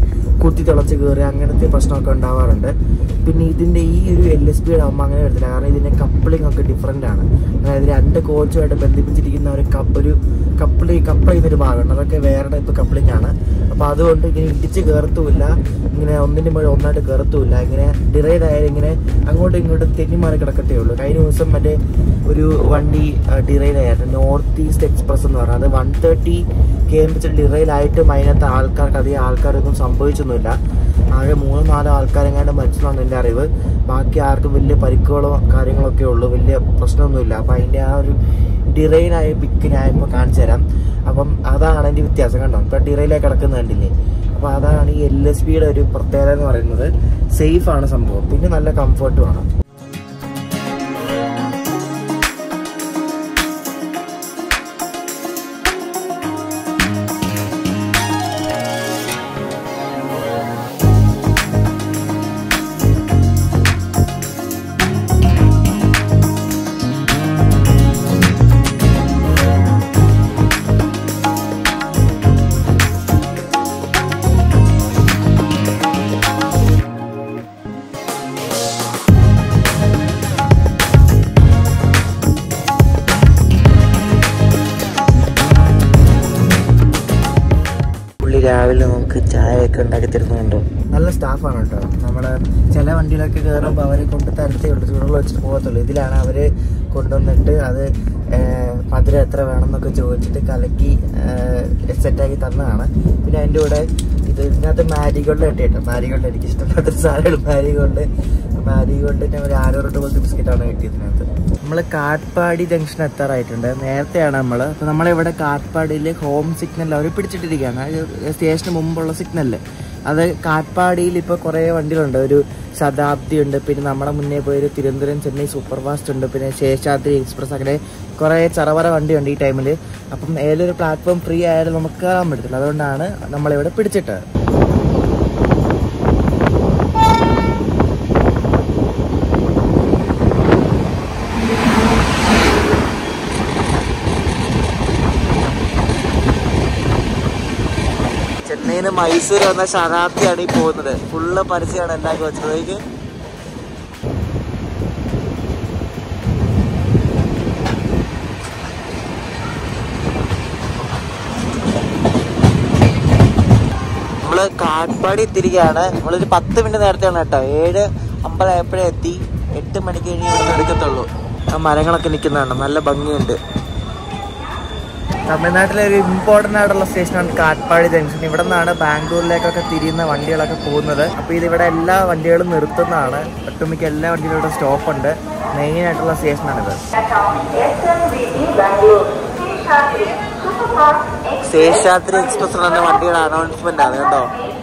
കുത്തി തിളച്ച് കയറി അങ്ങനത്തെ പ്രശ്നമൊക്കെ ഉണ്ടാവാറുണ്ട് പിന്നെ ഇതിന്റെ ഈ ഒരു എൽ എസ് ബിയുടെ ആകുമ്പോൾ അങ്ങനെ വരത്തില്ല കാരണം ഇതിന്റെ കപ്പിളിംഗ് ഒക്കെ ഡിഫറെന്റ് ആണ് അതായത് രണ്ട് കോച്ചുമായിട്ട് ബന്ധിപ്പിച്ചിരിക്കുന്ന ഒരു കപ്പ് ഒരു കപ്പിളി കപ്പിൾ ചെയ്യുന്ന ഒരു ഭാഗമുണ്ട് അതൊക്കെ വേറെ ടൈപ്പ് കപ്പിളിംഗ് ആണ് അപ്പോൾ അതുകൊണ്ട് ഇങ്ങനെ ഇടിച്ച് കയറത്തുമില്ല ഇങ്ങനെ ഒന്നിന്റെ മുകളിൽ ഒന്നായിട്ട് കയറത്തുമില്ല ഇങ്ങനെ ഡിറൈഡ് ആയാലും ഇങ്ങനെ അങ്ങോട്ടും ഇങ്ങോട്ടും തെന്നിമാറി കിടക്കത്തേ ഉള്ളൂ കഴിഞ്ഞ ദിവസം മറ്റേ ഒരു വണ്ടി ഡിറൈഡ് ആയിരുന്നു നോർത്ത് ഈസ്റ്റ് എക്സ്പ്രസ് എന്ന് പറഞ്ഞാൽ അത് വൺ തേർട്ടി കെ എം വെച്ചിട്ട് ഡിറൈലായിട്ടും അതിനകത്ത് ആൾക്കാർക്ക് അധികം ആൾക്കാരൊന്നും സംഭവിച്ചൊന്നുമില്ല ആകെ മൂന്നോ നാലോ ആൾക്കാരെങ്ങാണ്ട് മരിച്ചെന്നാണ് എൻ്റെ അറിവ് ബാക്കി ആർക്കും വലിയ പരിക്കുകളോ കാര്യങ്ങളൊക്കെ ഉള്ളൂ വലിയ പ്രശ്നമൊന്നുമില്ല അപ്പം അതിൻ്റെ ആ ഒരു ഡിറൈനായ പിക്ക് ഞാൻ ഇപ്പോൾ കാണിച്ചു തരാം അപ്പം അതാണ് അതിൻ്റെ വ്യത്യാസം കണ്ടോ ഇപ്പം ഡിറൈലായി കിടക്കുന്ന കണ്ടില്ലേ അപ്പോൾ അതാണ് ഈ എൽ എസ് ബിയുടെ ഒരു പ്രത്യേകത എന്ന് പറയുന്നത് സേഫ് ആണ് സംഭവം പിന്നെ നല്ല കംഫർട്ടും ആണ് പുള്ളി രാവിലെ നമുക്ക് ചായ ഒക്കെ ഉണ്ടാക്കി തരുന്നുണ്ടോ നല്ല സ്റ്റാഫാണ് കേട്ടോ നമ്മള് ചില വണ്ടിയിലൊക്കെ കയറുമ്പോൾ അവരെ കൊണ്ട് തരത്തേ ഉള്ളൂ ചൂടുള്ള വെച്ചിട്ട് പോകത്തുള്ളൂ ഇതിലാണ് അവര് കൊണ്ടുവന്നിട്ട് അത് ഏഹ്, മധുരം എത്ര വേണമെന്നൊക്കെ ചോദിച്ചിട്ട് കലക്കി സെറ്റാക്കി തന്നതാണ് പിന്നെ അതിൻ്റെ കൂടെ ഇത് ഇതിനകത്ത് മാരിഗോൾഡ് കിട്ടിയിട്ടോ മാരിഗോൾഡ് എനിക്ക് ഇഷ്ടമില്ലാത്തൊരു സാധനമാണ് മാരിഗോൾഡ് മാരിഗോൾഡിന് ഒരു ആരോറ് പോലത്തെ ബിസ്ക്കറ്റാണ് കിട്ടിയത് ഇതിനകത്ത് നമ്മൾ കാട്ട്പാടി ജംഗ്ഷൻ എത്താറായിട്ടുണ്ട് നേരത്തെയാണ് നമ്മൾ അപ്പോൾ നമ്മളിവിടെ കാട്ട്പാടിയിൽ ഹോം സിഗ്നൽ അവർ പിടിച്ചിട്ടിരിക്കുകയാണ് അത് സ്റ്റേഷന് മുമ്പുള്ള സിഗ്നലിൽ അത് കാട്ട്പാടിയിൽ ഇപ്പോൾ കുറേ വണ്ടികളുണ്ട് ഒരു ശതാബ്ദി ഉണ്ട് പിന്നെ നമ്മുടെ മുന്നേ പോയൊരു തിരുവനന്തപുരം ചെന്നൈ സൂപ്പർ ഫാസ്റ്റ് ഉണ്ട് പിന്നെ ശേഷാദ്രി എക്സ്പ്രസ് അങ്ങനെ കുറേ ചറവറ വണ്ടിയുണ്ട് ഈ ടൈമിൽ അപ്പം ഏതൊരു പ്ലാറ്റ്ഫോം ഫ്രീ ആയാലും നമുക്ക് കയറാൻ പറ്റത്തില്ല അതുകൊണ്ടാണ് നമ്മളിവിടെ പിടിച്ചിട്ടത് ചെന്നൈയിൽ നിന്ന് മൈസൂർ വന്ന ശതാബ്ദിയാണ് ഈ പോകുന്നത് ഫുള്ള് പരസ്യമാണ് എല്ലാ കോച്ചുകളിലേക്ക് നമ്മള് കാട്ട്പാടി എത്തിരിക്കുകയാണ് നമ്മളൊരു പത്ത് മിനിറ്റ് നേരത്തെയാണ് കേട്ടോ ഏഴ് അമ്പതായപ്പോഴേ എത്തി എട്ട് മണിക്ക് കഴിഞ്ഞ് ഇവിടെ എടുക്കത്തുള്ളൂ ആ മരങ്ങളൊക്കെ നിൽക്കുന്നതാണ് നല്ല ഭംഗിയുണ്ട് തമിഴ്നാട്ടിലെ ഒരു ഇമ്പോർട്ടൻ്റ് ആയിട്ടുള്ള സ്റ്റേഷനാണ് കാട്ട്പാടി ജംഗ്ഷൻ ഇവിടെ നിന്നാണ് ബാംഗ്ലൂരിലേക്കൊക്കെ തിരിയുന്ന വണ്ടികളൊക്കെ പോകുന്നത് അപ്പോൾ ഇതിവിടെ എല്ലാ വണ്ടികളും നിർത്തുന്നതാണ് ഒട്ടുമിക്ക എല്ലാ വണ്ടികളും ഇവിടെ സ്റ്റോപ്പ് ഉണ്ട് മെയിൻ ആയിട്ടുള്ള സ്റ്റേഷനാണിത് ശേഷാദ്രി എക്സ്പ്രസ് എന്ന വണ്ടിയുടെ അനൗൺസ്മെന്റ് ആണ് കേട്ടോ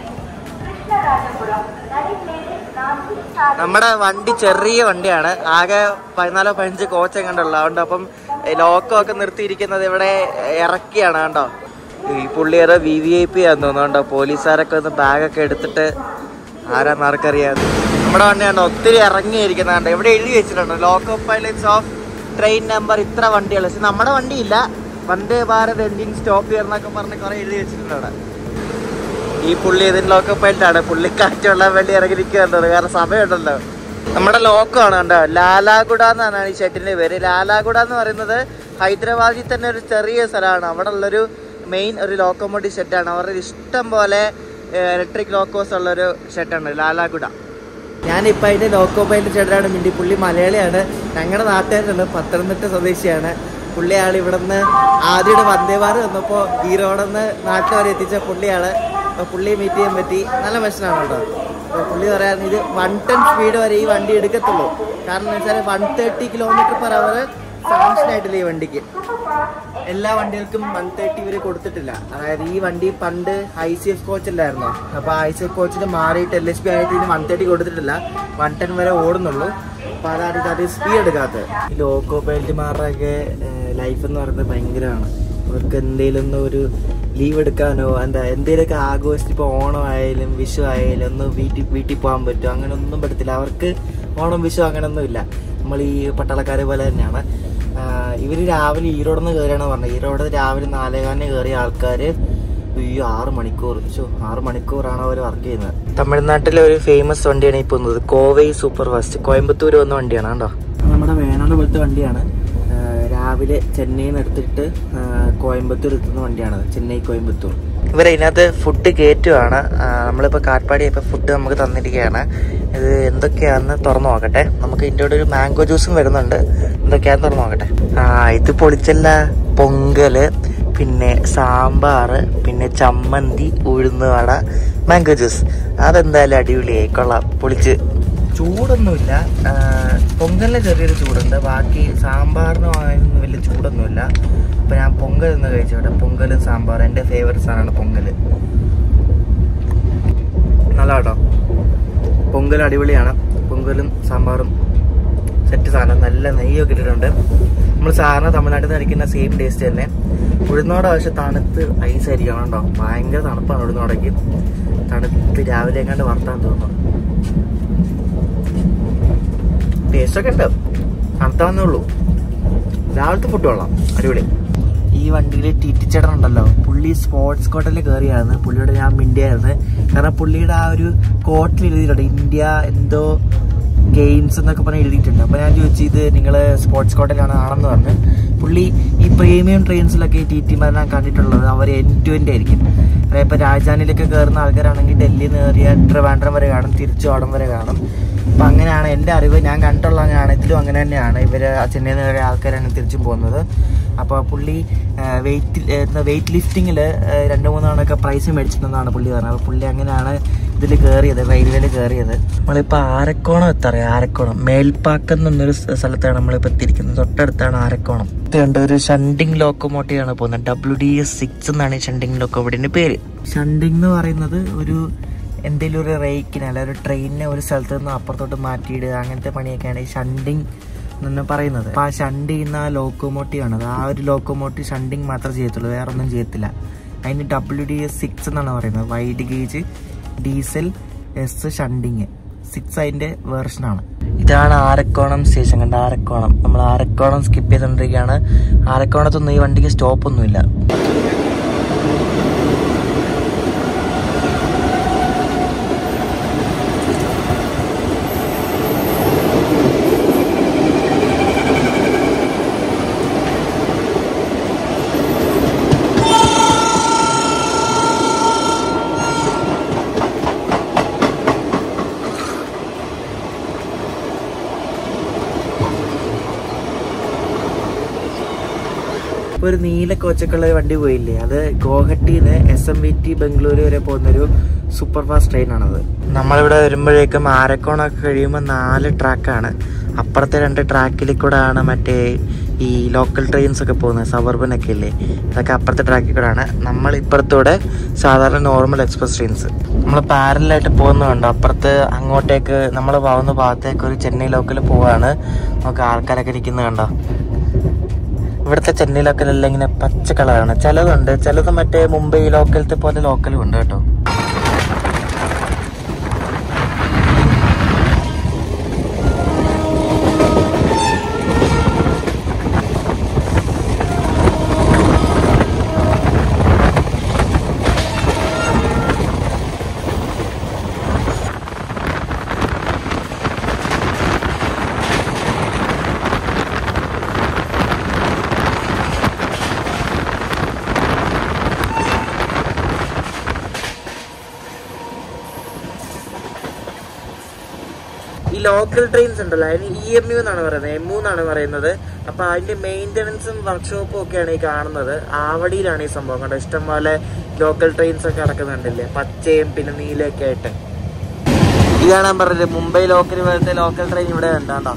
നമ്മുടെ വണ്ടി ചെറിയ വണ്ടിയാണ് ആകെ പതിനാലോ പതിനഞ്ച് കോച്ച് എങ്ങാണ്ടുള്ള അതുകൊണ്ട് അപ്പം ലോക്കോ ഒക്കെ നിർത്തിയിരിക്കുന്നത് ഇവിടെ ഇറക്കിയാണ് കണ്ടോ ഈ പുള്ളിയുടെ വി വി ഐ പി ആണെന്ന് തോന്നുന്നു കേട്ടോ പോലീസുകാരൊക്കെ ഒന്ന് ബാഗൊക്കെ എടുത്തിട്ട് ആരാന്ന് ആർക്കറിയാം നമ്മുടെ വണ്ടിയാണ്ടോ ഒത്തിരി ഇറങ്ങിയിരിക്കുന്ന കണ്ടോ ഇവിടെ എഴുതി വെച്ചിട്ടുണ്ട് loco pilots of train number ഇത്ര വണ്ടികൾ പക്ഷെ നമ്മുടെ വണ്ടിയില്ല വന്ദേ ഭാരത് എൻജിൻ സ്റ്റോപ്പ് ചെയ്യണമെന്നൊക്കെ പറഞ്ഞ് കുറെ എഴുതി വെച്ചിട്ടുണ്ട് അവിടെ ഈ പുള്ളി ഇതിന് ലോക്കോ പൈലറ്റാണ് പുള്ളിക്കാറ്റ് കൊള്ളാൻ വേണ്ടി ഇറങ്ങിയിരിക്കുന്നത് കാരണം സമയമുണ്ടല്ലോ നമ്മുടെ ലോക്കമാണ് കണ്ടോ ലാലാഗുഡ എന്നാണ് ഈ ഷെഡിന്റെ പേര് ലാലാഗുഡ എന്ന് പറയുന്നത് ഹൈദരാബാദിൽ തന്നെ ഒരു ചെറിയ സ്ഥലമാണ് അവിടെ ഉള്ളൊരു മെയിൻ ഒരു ലോക്കോമോട്ടീവ് ഷെഡാണ് അവരുടെ ഇഷ്ടം പോലെ ഇലക്ട്രിക് ലോക്കോസ് ഉള്ളൊരു ഷെഡാണ് ലാലാഗുഡ ഞാനിപ്പോൾ അതിൻ്റെ ലോക്കോ പൈലറ്റ് ചേട്ടനാണ് മിണ്ടി പുള്ളി മലയാളിയാണ് ഞങ്ങളുടെ നാട്ടുകാരനാണ് പത്തനംതിട്ട സ്വദേശിയാണ് പുള്ളിയാണ് ഇവിടുന്ന് ആദ്യയുടെ വന്ദേഭാരത് വന്നപ്പോൾ ഈറോടെന്ന് നാട്ടിൽ വരെ എത്തിച്ച പുള്ളിയാണ് അപ്പോൾ പുള്ളിയെ മീറ്റ് ചെയ്യാൻ പറ്റി നല്ല മനുഷ്യനാണ് കേട്ടോ അപ്പോൾ പുള്ളി പറയാൻ ഇത് വൺ ടെൻ സ്പീഡ് വരെ ഈ വണ്ടി എടുക്കത്തുള്ളൂ കാരണം എന്ന് വെച്ചാൽ one thirty kilometre per hour sanction ആയിട്ടില്ല ഈ വണ്ടിക്ക് എല്ലാ വണ്ടികൾക്കും വൺ തേർട്ടി ഇവര് കൊടുത്തിട്ടില്ല അതായത് ഈ വണ്ടി പണ്ട് ഐ സി എഫ് കോച്ചല്ലായിരുന്നു അപ്പൊ ഐ സി എഫ് കോച്ചിന് മാറിയിട്ട് എൽ എസ് ബി ആയിട്ട് ഇതിന് വൺ തേർട്ടി കൊടുത്തിട്ടില്ല വൺ ടെൻ വരെ ഓടുന്നുള്ളൂ അപ്പൊ അതാണ് ഇത് അത് സ്പീഡ് എടുക്കാത്തത് ഈ ലോക്കോ പൈലറ്റുമാരുടെയൊക്കെ ലൈഫ് എന്ന് പറയുന്നത് ഭയങ്കരമാണ് അവർക്ക് എന്തെങ്കിലും ഒന്ന് ഒരു ലീവ് എടുക്കാനോ എന്താ എന്തെങ്കിലുമൊക്കെ ആഘോഷിച്ച് ഇപ്പോൾ ഓണം ആയാലും വിഷു ആയാലും ഒന്ന് വീട്ടിൽ വീട്ടിൽ പോകാൻ പറ്റും അങ്ങനെ ഒന്നും പറ്റത്തില്ല അവർക്ക് ഓണം വിഷു അങ്ങനെയൊന്നും ഇല്ല നമ്മൾ ഈ പട്ടാളക്കാരെ പോലെ തന്നെയാണ് ആഹ് ഇവര് രാവിലെ ഈറോടെന്ന് കയറിയാണ് പറഞ്ഞത് ഈറോഡ് രാവിലെ നാലേകാലിന് കയറിയ ആൾക്കാര് ഈ ആറ് മണിക്കൂർ ശോ, ആറ് മണിക്കൂറാണ് അവർ വർക്ക് ചെയ്യുന്നത് തമിഴ്നാട്ടിലെ ഒരു ഫേമസ് വണ്ടിയാണ് ഈ പോകുന്നത് കോവൈ സൂപ്പർ ഫാസ്റ്റ് കോയമ്പത്തൂർ വന്ന വണ്ടിയാണ് കണ്ടോ നമ്മുടെ വേണോട് പോലത്തെ വണ്ടിയാണ് ആ, രാവിലെ ചെന്നൈയിൽ നിന്ന് എടുത്തിട്ട് ആ, കോയമ്പത്തൂർ എത്തുന്ന വണ്ടിയാണത് ചെന്നൈ കോയമ്പത്തൂർ ഇവർ ഇതിനകത്ത് ഫുഡ് കയറ്റുവാണ് ആ, നമ്മളിപ്പോൾ കാട്ട്പാടി ഇപ്പോൾ ഫുഡ് നമുക്ക് തന്നിരിക്കുകയാണ് ഇത് എന്തൊക്കെയാണെന്ന് തുറന്നു നോക്കട്ടെ നമുക്ക് ഇതിൻ്റെ കൂടെ ഒരു മാംഗോ ജ്യൂസും വരുന്നുണ്ട് എന്തൊക്കെയാണെന്ന് തുറന്നു നോക്കട്ടെ ആ ഇത് പൊളിച്ചല്ല പൊങ്കല് പിന്നെ സാമ്പാർ പിന്നെ ചമ്മന്തി ഉഴുന്നുവട മാംഗോ ജ്യൂസ് അതെന്തായാലും അടിപൊളിയായി കൊള്ളാം പൊളിച്ച് ചൂടൊന്നുമില്ല ആ, പൊങ്കലിന് ചെറിയൊരു ചൂടുണ്ട് ബാക്കി സാമ്പാറിന് വാങ്ങുന്ന വലിയ ചൂടൊന്നുമില്ല അപ്പൊ ഞാൻ പൊങ്കൽ ഒന്ന് കഴിച്ചോട്ടെ പൊങ്കലും സാമ്പാറും എൻ്റെ ഫേവറേറ്റ് സാധനമാണ് പൊങ്കല് നല്ല കേട്ടോ പൊങ്കൽ അടിപൊളിയാണ് പൊങ്കലും സാമ്പാറും സെറ്റ് സാധനം നല്ല നെയ്യൊക്കെ ഇട്ടിട്ടുണ്ട് നമ്മൾ സാധാരണ തമിഴ്നാട്ടിൽ നിന്ന് അടിക്കുന്ന സെയിം ടേസ്റ്റ് തന്നെ ഉഴുന്നോടെ പക്ഷെ തണുത്ത് ഐസ് ആയിരിക്കണം കേട്ടോ ഭയങ്കര തണുപ്പാണ് ഉഴുന്നോടേക്ക് തണുത്ത് രാവിലെ എങ്ങാണ്ട് വറുത്താൻ തോന്നുന്നു ടേസ്റ്റ് ഒക്കെ ഉണ്ട് തണുത്താന്നേ ഉള്ളൂ രാവിലത്തെ ഫുഡ് കൊള്ളാം അടിപൊളി ഈ വണ്ടിയിൽ ടിറ്റിച്ചേട്ടൻ ഉണ്ടല്ലോ പുള്ളി സ്പോർട്സ് കോട്ടയിൽ കയറിയാണ് പുള്ളിയോട് ഞാൻ മിണ്ടിയായിരുന്നു കാരണം പുള്ളിയുടെ ആ ഒരു കോട്ടിൽ എഴുതിയിട്ടുണ്ട് ഇന്ത്യ എന്തോ ഗെയിംസ് എന്നൊക്കെ പറഞ്ഞ് എഴുതിയിട്ടുണ്ട് അപ്പോൾ ഞാൻ ചോദിച്ചു ഇത് നിങ്ങൾ സ്പോർട്സ് കോട്ടയിലാണ് ആണെന്ന് പറഞ്ഞ് പുള്ളി ഈ പ്രീമിയം ട്രെയിൻസിലൊക്കെ ഈ ടി ടിമാരെ ഞാൻ കണ്ടിട്ടുള്ളത് അവർ എൻ ടു എൻ്റെ ആയിരിക്കും അതായത് ഇപ്പോൾ രാജധാനിയിലൊക്കെ കയറുന്ന ആൾക്കാരാണെങ്കിൽ ഡൽഹിയിൽ നിന്ന് കയറിയ ട്രിവാൻഡ്രം വരെ കാണും തിരിച്ചു ഓടം വരെ കാണും അപ്പം അങ്ങനെയാണ് എൻ്റെ അറിവ് ഞാൻ കണ്ടിട്ടുള്ളതാണ് ഇതിലും അങ്ങനെ തന്നെയാണ് ഇവർ ചെന്നൈയിൽ നിന്ന് കയറിയ ആൾക്കാരാണ് തിരിച്ചും പോകുന്നത് അപ്പോൾ പുള്ളി വെയിറ്റ് വെയിറ്റ് ലിഫ്റ്റിങ്ങിൽ രണ്ട് മൂന്ന് തവണയൊക്കെ പ്രൈസ് മേടിച്ചിട്ടുണ്ടെന്നാണ് പുള്ളി പറഞ്ഞത് അപ്പോൾ പുള്ളി അങ്ങനെയാണ് ഇതിൽ കയറിയത് റെയിൽവേയിൽ കയറിയത് നമ്മളിപ്പോൾ ആരക്കോണം എത്തറിയാം ആരക്കോണം മേൽപ്പാക്കം എന്നൊരു സ്ഥ- സ്ഥലത്താണ് നമ്മളിപ്പോൾ എത്തിയിരിക്കുന്നത് തൊട്ടടുത്താണ് ആരക്കോണം ഇതുണ്ട് ഒരു ഷണ്ടിങ് ലോക്കോമോട്ടീവാണ് പോകുന്നത് ഡബ്ല്യു ഡി എസ് സിക്സ് എന്നാണ് ഈ ഷണ്ടിങ് ലോക്കോമോട്ടീൻ്റെ പേര് ഷണ്ടിങ് എന്ന് പറയുന്നത് ഒരു എന്തെങ്കിലും ഒരു റേക്കിന് അല്ല ഒരു ട്രെയിനിനെ ഒരു സ്ഥലത്ത് നിന്ന് അപ്പുറത്തോട്ട് മാറ്റിയിടുക അങ്ങനത്തെ പണിയൊക്കെയാണ് ഈ ഷണ്ടിങ് എന്ന് പറയുന്നത് അപ്പോൾ ആ ഷണ്ട് ചെയ്യുന്ന ആ ലോക്കോമോട്ടീവ് ആണ് അത് ആ ഒരു ലോക്കോമോട്ടീവ് ഷണ്ടിങ് മാത്രമേ ചെയ്യത്തുള്ളൂ വേറെ ഒന്നും ചെയ്യത്തില്ല അതിന് ഡബ്ല്യു ഡി എസ് സിക്സ് എന്നാണ് പറയുന്നത് wide gauge diesel S shunting six അതിന്റെ വേർഷനാണ് ഇതാണ് ആരക്കോണം സ്റ്റേഷൻ കണ്ട ആരക്കോണം നമ്മൾ ആരക്കോണം സ്കിപ്പ് ചെയ്തുകൊണ്ടിരിക്കുകയാണ് ആരക്കോണത്തൊന്നും ഈ വണ്ടിക്ക് സ്റ്റോപ്പ് ഒന്നുമില്ല ഇപ്പൊ ഒരു നീല കോച്ചക്കുള്ള ഒരു വണ്ടി പോയില്ലേ അത് ഗോഹട്ടിന്ന് S M V T Bengaluru വരെ പോകുന്ന ഒരു സൂപ്പർ ഫാസ്റ്റ് ട്രെയിൻ ആണത് നമ്മളിവിടെ വരുമ്പോഴേക്കും ആരക്കോണൊക്കെ കഴിയുമ്പോൾ നാല് ട്രാക്കാണ് അപ്പുറത്തെ രണ്ട് ട്രാക്കിൽ കൂടെ ആണ് മറ്റേ ഈ ലോക്കൽ ട്രെയിൻസ് ഒക്കെ പോകുന്നത് സബർബൻ ഒക്കെ ഇല്ലേ അതൊക്കെ അപ്പുറത്തെ ട്രാക്കിൽ കൂടെ ആണ് നമ്മൾ ഇപ്പുറത്തൂടെ സാധാരണ നോർമൽ എക്സ്പ്രസ് ട്രെയിൻസ് നമ്മൾ പാരലായിട്ട് പോകുന്നുണ്ട് അപ്പുറത്ത് അങ്ങോട്ടേക്ക് നമ്മൾ പോകുന്ന ഭാഗത്തേക്ക് ഒരു ചെന്നൈ ലോക്കൽ പോവാണ് നമുക്ക് ആൾക്കാരൊക്കെ ഇരിക്കുന്നത് കണ്ടോ ഇവിടുത്തെ ചെന്നൈ ലോക്കലെല്ലാം ഇങ്ങനെ പച്ച കളറാണ് ചിലതുണ്ട് ചിലത് മറ്റേ മുംബൈ ലോക്കലത്തെ പോലെ ലോക്കലും ഉണ്ട് കേട്ടോ ഈ ലോക്കൽ ട്രെയിൻസ് ഉണ്ടല്ലോ അതിന് ഇ എം യു എന്നാണ് പറയുന്നത് എം എന്നാണ് പറയുന്നത് അപ്പൊ അതിന്റെ മെയിന്റനൻസും വർക്ക്ഷോപ്പും ഒക്കെയാണ് ഈ കാണുന്നത് ആവടിയിലാണ് ഈ സംഭവം കണ്ടോ ഇഷ്ടംപോലെ ലോക്കൽ ട്രെയിൻസ് ഒക്കെ നടക്കുന്നുണ്ടല്ലേ പച്ചയും പിന്നെ നീലയൊക്കെ ആയിട്ട് ഇതാണ് ഞാൻ പറഞ്ഞത് മുംബൈ ലോക്കൽ പോലത്തെ ലോക്കൽ ട്രെയിൻ ഇവിടെ ഉണ്ടാണ്ടോ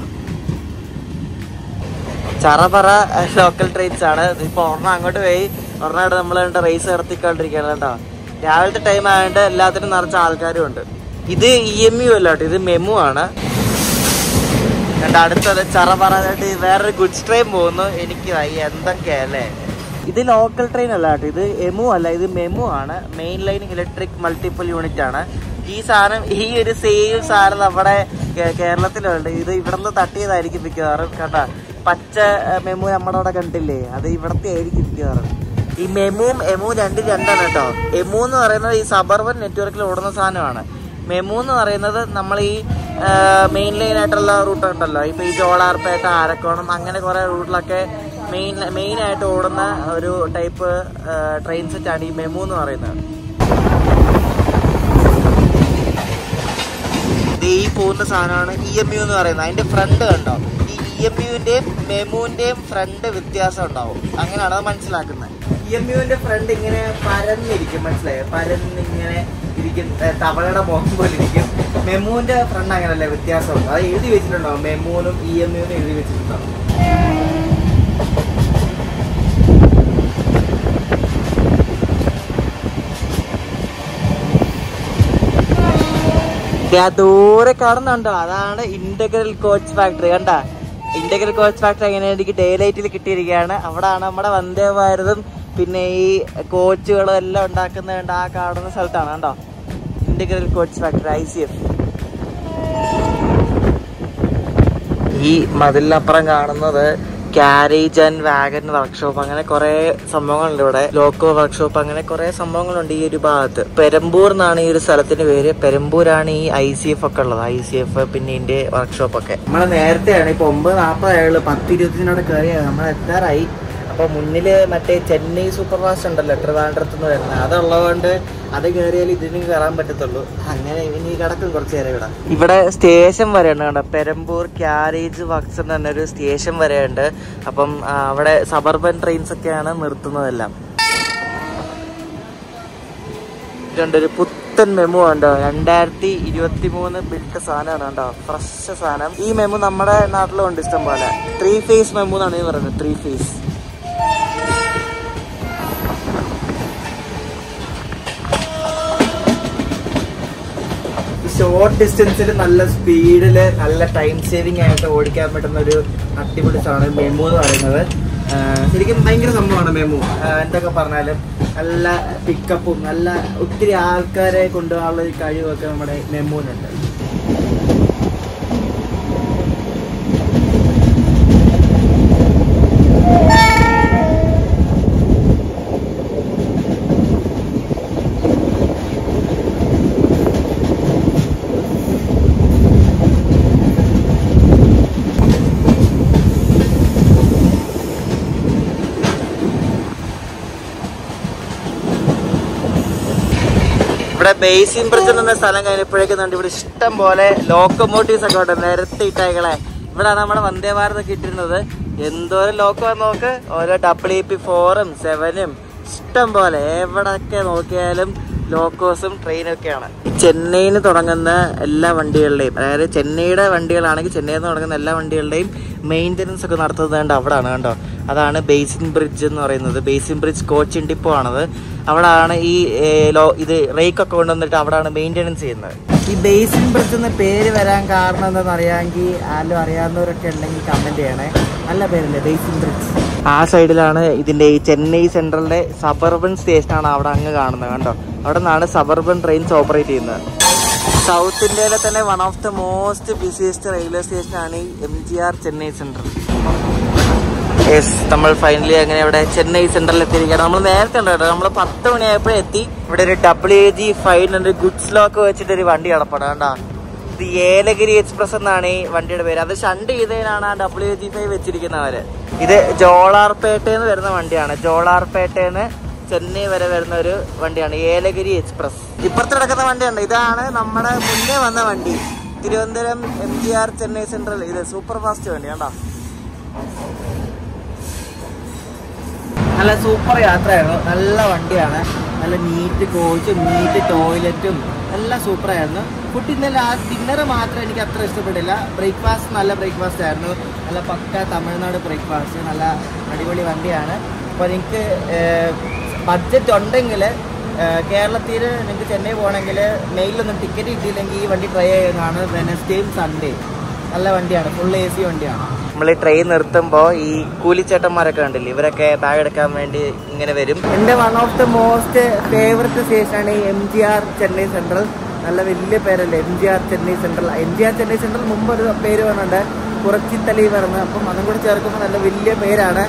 ചറപറ ലോക്കൽ ട്രെയിൻസ് ആണ് ഇപ്പൊ ഒരെണ്ണം അങ്ങോട്ട് പോയി ഒരെണ്ണം ഇവിടെ നമ്മൾ കണ്ട റേസ് നടത്തിക്കൊണ്ടിരിക്കുകയാണ് കേട്ടോ രാവിലത്തെ ടൈം ആയതുകൊണ്ട് എല്ലാത്തിനും നിറച്ച ആൾക്കാരും ഉണ്ട് ഇത് ഇ എം യു അല്ല കേട്ടോ ഇത് മെമു ആണ് കണ്ട അടുത്തത് ചറപറ എന്നിട്ട് വേറൊരു ഗുഡ്സ് ട്രെയിൻ പോകുന്നു എനിക്ക് വയ്യ എന്തൊക്കെയാ അല്ലേ ഇത് ലോക്കൽ ട്രെയിൻ അല്ല കേട്ടോ ഇത് എമു അല്ല ഇത് മെമു ആണ് main line electric multiple unit ആണ് ഈ സാധനം ഈ ഒരു സെയിം സാധനം നമ്മുടെ കേ- കേരളത്തിലുണ്ട് ഇത് ഇവിടുന്ന് തട്ടിയതായിരിക്കും മിക്കവാറും കണ്ട പച്ച മെമു നമ്മുടെ അവിടെ കണ്ടില്ലേ അത് ഇവിടത്തെ ആയിരിക്കും മിക്കവാറും ഈ മെമുവും എമുവും രണ്ടും രണ്ടാണ് കേട്ടോ എമു എന്ന് പറയുന്നത് ഈ സബർബൻ നെറ്റ്വർക്കിൽ ഓടുന്ന സാധനമാണ് മെമു എന്ന് പറയുന്നത് നമ്മൾ ഈ മെയിൻ ലൈൻ ആയിട്ടുള്ള റൂട്ട് ഉണ്ടല്ലോ ഇപ്പൊ ഈ ജോളാർപേട്ട ആരക്കോണം അങ്ങനെ കുറെ റൂട്ടിലൊക്കെ മെയിൻ മെയിൻ ആയിട്ട് ഓടുന്ന ഒരു ടൈപ്പ് ട്രെയിൻ സെറ്റ് ആണ് ഈ മെമു എന്ന് പറയുന്നത് ഇത് ഈ പോകുന്ന സാധനമാണ് ഇ എം യു എന്ന് പറയുന്നത് അതിന്റെ ഫ്രണ്ട് കണ്ടോ ഈ ഇ എം യുവിന്റെയും മെമുവിന്റെയും ഫ്രണ്ട് വ്യത്യാസം ഉണ്ടാവും അങ്ങനെയാണ് അത് മനസ്സിലാക്കുന്നത് ഇ എം യുവിന്റെ ഫ്രണ്ട് ഇങ്ങനെ പരന്നിരിക്കും മനസ്സിലായോ പരന്നിങ്ങനെ ഇരിക്കും ഏ, തവളയുടെ മുഖം പോലെ ഇരിക്കും മെമുവിന്റെ ഫ്രണ്ട് അങ്ങനല്ലേ വ്യത്യാസമുണ്ട് അത് എഴുതി വെച്ചിട്ടുണ്ടാവും മെമുവിനും ഇ എം യുവിനും എഴുതി വെച്ചിട്ടുണ്ടാവും ദേ ആ ദൂരെ കാണുന്നുണ്ടോ അതാണ് ഇന്റഗ്രൽ കോച്ച് ഫാക്ടറി കണ്ട ഇന്റഗ്രൽ കോച്ച് ഫാക്ടറി എങ്ങനെ എനിക്ക് ഡേ ലൈറ്റിൽ കിട്ടിയിരിക്കുകയാണ് അവിടാണ് നമ്മുടെ വന്ദേ ഭാരതും പിന്നെ ഈ കോച്ചുകളും എല്ലാം ഉണ്ടാക്കുന്നത് കണ്ട ആ കാണുന്ന സ്ഥലത്താണ് കണ്ടോ integral coach factory I C F ഈ മതിലിനപ്പുറം കാണുന്നത് ക്യാരേജ് ആൻഡ് വാഗൻ വർക്ക്ഷോപ്പ് അങ്ങനെ കുറെ സംഭവങ്ങളുണ്ട് ഇവിടെ ലോക്കോ വർക്ക്ഷോപ്പ് അങ്ങനെ കുറെ സംഭവങ്ങളുണ്ട് ഈ ഒരു ഭാഗത്ത് പെരമ്പൂർ എന്നാണ് ഈ ഒരു സ്ഥലത്തിന്റെ പേര് പെരമ്പൂരാണ് ഈ ഐ സി എഫ് ഒക്കെ ഉള്ളത് ഐ സി എഫ് പിന്നെ ഇതിന്റെ വർക്ക്ഷോപ്പ് ഒക്കെ നമ്മൾ നേരത്തെയാണ് ഇപ്പൊ ഒമ്പത് നാൽപ്പതായുള്ളൂ പത്ത് ഇരുപത്തിനോട് കയറിയാണ് നമ്മൾ എത്താറായി അപ്പൊ മുന്നില് മറ്റേ ചെന്നൈ സൂപ്പർ ഫാസ്റ്റ് ഉണ്ടല്ലോ ട്രിവാൻഡ്രത്ത് നിന്ന് വരുന്നത് അതുള്ളതുകൊണ്ട് അത് കയറിയാൽ ഇതിന് കയറാൻ പറ്റത്തുള്ളൂ അങ്ങനെ ഇനി കിടക്കും കുറച്ച് നേരം ഇവിടെ ഇവിടെ സ്റ്റേഷൻ വരെയുണ്ട് കണ്ടോ പെരമ്പൂർ ക്യാരേജ് വർക്ക്സ് എന്ന് പറഞ്ഞൊരു സ്റ്റേഷൻ വരെയുണ്ട് അപ്പം ആ, അവിടെ സബർബൻ ട്രെയിൻസ് ഒക്കെയാണ് നിർത്തുന്നതെല്ലാം ഇതുണ്ടൊരു പുത്തൻ മെമു ഉണ്ടോ രണ്ടായിരത്തി ഇരുപത്തി മൂന്ന് ബിൽട്ട് സാധനമാണ് കണ്ടോ ഫ്രഷ് സാധനം ഈ മെമു നമ്മുടെ നാട്ടിലും ഉണ്ട് ഇഷ്ടം പോലെ ത്രീ ഫേസ് മെമു എന്നാണ് ഈ പറയുന്നത് ത്രീ ഫേസ് ഷോർട്ട് ഡിസ്റ്റൻസിൽ നല്ല സ്പീഡിൽ നല്ല ടൈം സേവിങ് ആയിട്ട് ഓടിക്കാൻ പറ്റുന്ന ഒരു അടിപൊളി സാധനം മെമു എന്ന് പറയുന്നത് ആ, ശരിക്കും ഭയങ്കര സംഭവമാണ് മെമു ആ, എന്തൊക്കെ പറഞ്ഞാലും നല്ല പിക്കപ്പും നല്ല ഒത്തിരി ആൾക്കാരെ കൊണ്ടുപോകാനുള്ള ഒരു കഴിവൊക്കെ നമ്മുടെ മെമുവിനുണ്ട് ഇവിടെ ബേസിൻ ബ്രിഡ്ജ് എന്ന സ്ഥലം കഴിഞ്ഞപ്പോഴേക്കും കണ്ട് ഇവിടെ ഇഷ്ടം പോലെ ലോക്കോമോട്ടീവ്സ് ഒക്കെ ഉണ്ട് നിരത്തിയിട്ടേകളെ ഇവിടെയാണ് നമ്മുടെ വന്ദേ ഭാരത് ഒക്കെ ഇട്ടിരുന്നത് എന്തോരം ലോക്കോ നോക്ക് ഓരോ ഡബ്ല്യു പി ഫോറും സെവനും ഇഷ്ടം പോലെ എവിടൊക്കെ നോക്കിയാലും ലോക്കോസും ട്രെയിനും ഒക്കെയാണ് ഈ ചെന്നൈയിൽ നിന്ന് തുടങ്ങുന്ന എല്ലാ വണ്ടികളുടെയും അതായത് ചെന്നൈയുടെ വണ്ടികളാണെങ്കിൽ ചെന്നൈയിൽ നിന്ന് തുടങ്ങുന്ന എല്ലാ വണ്ടികളുടെയും മെയിൻ്റനൻസ് ഒക്കെ നടത്തുന്നത് കണ്ടോ അവിടാണ് കണ്ടോ അതാണ് ബേസിൻ ബ്രിഡ്ജ് എന്ന് പറയുന്നത് ബേസിൻ ബ്രിഡ്ജ് കോച്ചിൻ ഡിപ്പോ ആണത് അവിടാണ് ഈ ഏ, ലോ ഇത് റേക്ക് ഒക്കെ കൊണ്ടുവന്നിട്ട് അവിടാണ് മെയിൻ്റനൻസ് ചെയ്യുന്നത് ഈ ബേസിൻ ബ്രിഡ്ജ് എന്ന് പേര് വരാൻ കാരണം എന്താണെന്ന് അറിയാമെങ്കിൽ ആരും അറിയാവുന്നവരൊക്കെ ഉണ്ടെങ്കിൽ കമന്റ് ചെയ്യണേ നല്ല പേരല്ലേ ബേസിൻ ബ്രിഡ്ജ് ആ സൈഡിലാണ് ഇതിന്റെ ഈ ചെന്നൈ സെൻട്രലിന്റെ സബർബൻ സ്റ്റേഷനാണ് അവിടെ അങ്ങ് കാണുന്നത് കണ്ടോ അവിടെ നിന്നാണ് സബർബൻ ട്രെയിൻസ് ഓപ്പറേറ്റ് ചെയ്യുന്നത് സൗത്ത് ഇന്ത്യയിലെ തന്നെ one of the most busiest railway സ്റ്റേഷനാണ് ഈ M G R Chennai central yes നമ്മൾ ഫൈനലി അങ്ങനെ ഇവിടെ ചെന്നൈ സെൻട്രലിൽ എത്തിയിരിക്കുകയാണ് നമ്മൾ നേരത്തെ ഉണ്ട് കേട്ടോ നമ്മൾ പത്ത് മണിയായപ്പോഴേ എത്തി ഇവിടെ ഒരു W A G five hundred goods loco വെച്ചിട്ട് ഒരു വണ്ടി കിടപ്പണം കണ്ടാ ഇത് ഏലഗിരി എക്സ്പ്രസ് എന്നാണ് ഈ വണ്ടിയുടെ പേര് അത് ഷണ്ട് ചെയ്തതിനാണ് ആ ഡബ്ല്യു ജി ഫൈവ് വെച്ചിരിക്കുന്നവര് ഇത് ജോളാർപേട്ടയിൽ വരുന്ന വണ്ടിയാണ് ജോളാർപേട്ടയിൽ ചെന്നൈ വരെ വരുന്ന ഒരു വണ്ടിയാണ് ഏലഗിരി എക്സ്പ്രസ് ഇപ്പുറത്ത് കിടക്കുന്ന വണ്ടിയുണ്ട് ഇതാണ് നമ്മുടെ മുന്നേ വന്ന വണ്ടി Thiruvananthapuram M G R Chennai central ഇത് സൂപ്പർ ഫാസ്റ്റ് വണ്ടി കണ്ടോ നല്ല സൂപ്പർ യാത്രയായിരുന്നു നല്ല വണ്ടിയാണ് നല്ല നീറ്റ് കോച്ചും നീറ്റ് ടോയ്ലറ്റും എല്ലാം സൂപ്പറായിരുന്നു ഫുഡ് ഇന്നലെ ആ ഡിന്നർ മാത്രം എനിക്ക് അത്ര ഇഷ്ടപ്പെട്ടില്ല ബ്രേക്ക്ഫാസ്റ്റ് നല്ല ബ്രേക്ക്ഫാസ്റ്റ് ആയിരുന്നു നല്ല പക്ക തമിഴ്നാട് ബ്രേക്ക്ഫാസ്റ്റ് നല്ല അടിപൊളി വണ്ടിയാണ് അപ്പോൾ നിങ്ങൾക്ക് ബഡ്ജറ്റ് ഉണ്ടെങ്കിൽ കേരളത്തിൽ നിങ്ങൾക്ക് ചെന്നൈ പോകണമെങ്കിൽ മെയിലൊന്നും ടിക്കറ്റ് കിട്ടിയില്ലെങ്കിൽ ഈ വണ്ടി ട്രൈ ചെയ്യുന്നതാണ് വെനസ്ഡേയും സൺഡേ നല്ല വണ്ടിയാണ് ഫുൾ എ സി വണ്ടിയാണ് നമ്മൾ ഈ ട്രെയിൻ നിർത്തുമ്പോൾ ഈ കൂലിച്ചേട്ടന്മാരൊക്കെ ഉണ്ടല്ലോ ഇവരൊക്കെ ബാഗ് എടുക്കാൻ വേണ്ടി ഇങ്ങനെ വരും എൻ്റെ one of the most favourite സ്റ്റേഷനാണ് ഈ M G R Chennai central നല്ല വലിയ പേരല്ലേ M G R Chennai central M G R Chennai central മുമ്പ് ഒരു പേര് വന്നിട്ടുണ്ട് കുറച്ചിത്തലി പറഞ്ഞ് അപ്പം അതും കൂടെ ചേർക്കുമ്പോൾ നല്ല വലിയ പേരാണ്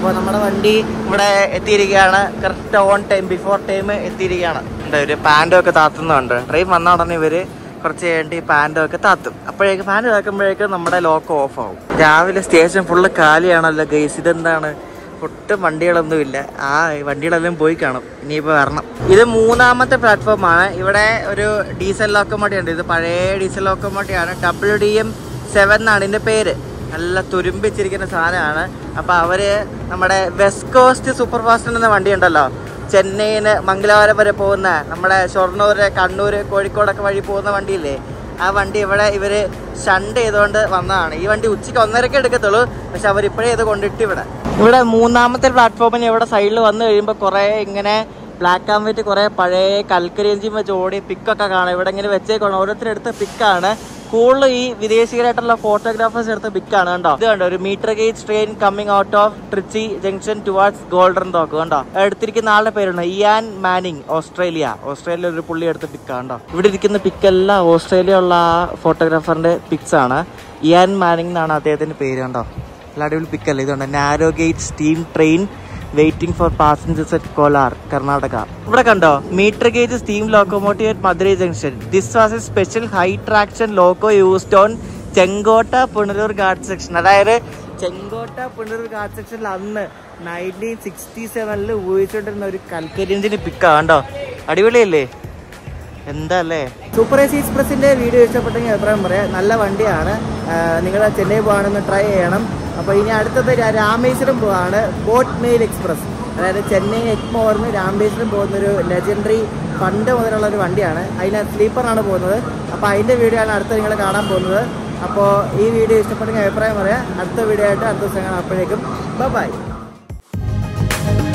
അപ്പോൾ നമ്മുടെ വണ്ടി ഇവിടെ എത്തിയിരിക്കുകയാണ് correct on time before time എത്തിയിരിക്കുകയാണ് ഉണ്ട് ഒരു പാൻറ്റും ഒക്കെ താത്തുന്നുണ്ട് ട്രെയിൻ വന്ന ഉടനെ ഇവര് കുറച്ച് കഴിഞ്ഞിട്ട് ഈ പാൻറ്റും ഒക്കെ താത്തും അപ്പോഴേക്ക് പാൻറ് താക്കുമ്പോഴേക്കും നമ്മുടെ ലോക്ക് ഓഫ് ആവും രാവിലെ സ്റ്റേഷൻ ഫുള്ള് കാലിയാണല്ലോ ഗൈസ് ഇതെന്താണ് ഒട്ടും വണ്ടികളൊന്നുമില്ല ആ വണ്ടികളെല്ലാം പോയി കാണും ഇനിയിപ്പോൾ വരണം ഇത് മൂന്നാമത്തെ പ്ലാറ്റ്ഫോമാണ് ഇവിടെ ഒരു ഡീസൽ ലോക്കോമോട്ടി ഉണ്ട് ഇത് പഴയ ഡീസൽ ലോക്കോമോട്ടിയാണ് ഡബ്ല്യു ഡി എം സെവൻ എന്നാണ് ഇതിൻ്റെ പേര് നല്ല തുരുമ്പിച്ചിരിക്കുന്ന സാധനമാണ് അപ്പോൾ അവര് നമ്മുടെ വെസ്റ്റ് കോസ്റ്റ് സൂപ്പർ ഫാസ്റ്റ് എന്ന വണ്ടി ഉണ്ടല്ലോ ചെന്നൈയിന് മംഗലാപുരം വരെ പോകുന്ന നമ്മുടെ ഷൊർണൂര് കണ്ണൂർ കോഴിക്കോടൊക്കെ വഴി പോകുന്ന വണ്ടിയില്ലേ ആ വണ്ടി ഇവിടെ ഇവര് ഷണ്ട് ചെയ്തുകൊണ്ട് വന്നതാണ് ഈ വണ്ടി ഉച്ചയ്ക്ക് ഒന്നരക്ക് എടുക്കത്തുള്ളൂ പക്ഷെ അവരിപ്പോഴേ ഇത് കൊണ്ടിട്ട് ഇവിടെ ഇവിടെ മൂന്നാമത്തെ പ്ലാറ്റ്ഫോമിന് ഇവിടെ സൈഡിൽ വന്നു കഴിയുമ്പോൾ കുറേ ഇങ്ങനെ ബ്ലാക്ക് ആൻഡ് വൈറ്റ് കുറേ പഴയ കൽക്കരി എഞ്ചിൻ വെച്ച് ഓടി പിക്കൊക്കെ കാണാം ഇവിടെ ഇങ്ങനെ വെച്ചേക്കാണ് ഓരോരുത്തരെടുത്ത പിക്കാണ് കൂടുതലും ഈ വിദേശികളായിട്ടുള്ള ഫോട്ടോഗ്രാഫേഴ്സ് എടുത്ത പിക്കാണ് കണ്ടോ ഇത് കണ്ടോ ഒരു metre gauge train coming out of Trichy junction towards golden rock കണ്ടോ എടുത്തിരിക്കുന്ന ആളുടെ പേരുണ്ട് ഇയാൻ മാനിങ് ഓസ്ട്രേലിയ ഓസ്ട്രേലിയ ഒരു പുള്ളി എടുത്ത പിക്കാണ് കണ്ടോ ഇവിടെ ഇരിക്കുന്ന പിക്കെല്ലാം ഓസ്ട്രേലിയ ഉള്ള ആ ഫോട്ടോഗ്രാഫറിന്റെ പിക്സ് ആണ് ഇയാൻ മാനിങ് എന്നാണ് അദ്ദേഹത്തിന്റെ പേര് കണ്ടോ നല്ല അടിപൊളി പിക്കല്ലേ ഇതുണ്ട് narrow gauge steam train waiting for passengers at Kolar Karnataka ഇവിടെ കണ്ടോ metre gauge steam locomotive at Madurai junction this was a special high traction loco used on Chenkotta Punalur ഗാർഡ് സെക്ഷൻ അതായത് ചെങ്കോട്ട പുനലൂർ ഗാർഡ് സെക്ഷനിൽ അന്ന് നയൻറ്റീൻ സിക്സ്റ്റി സെവനിൽ ഉപയോഗിച്ചുകൊണ്ടിരുന്ന ഒരു കൽക്കരി എഞ്ചിന് പിക്കാ കണ്ടോ അടിപൊളിയല്ലേ എന്താ അല്ലേ സൂപ്പർ എ സി എക്സ്പ്രസിന്റെ വീഡിയോ ഇഷ്ടപ്പെട്ടെങ്കിൽ അഭിപ്രായം പറയാം നല്ല വണ്ടിയാണ് നിങ്ങൾ ചെന്നൈ പോകാണെന്ന് ട്രൈ ചെയ്യണം അപ്പോൾ ഇനി അടുത്തത് രാ- രാമേശ്വരം പോവാണ് ബോട്ട് മെയിൽ എക്സ്പ്രസ് അതായത് ചെന്നൈ എക്മോറിന് രാമേശ്വരം പോകുന്ന ഒരു ലെജൻഡറി പണ്ട് മുതലുള്ള ഒരു വണ്ടിയാണ് അതിന് സ്ലീപ്പറാണ് പോകുന്നത് അപ്പോൾ അതിൻ്റെ വീഡിയോ ആണ് അടുത്ത നിങ്ങൾ കാണാൻ പോകുന്നത് അപ്പോൾ ഈ വീഡിയോ ഇഷ്ടപ്പെട്ടെങ്കിൽ അഭിപ്രായം പറയാം അടുത്ത വീഡിയോ ആയിട്ട് അടുത്ത ദിവസം കാണാം അപ്പോഴേക്കും ബൈ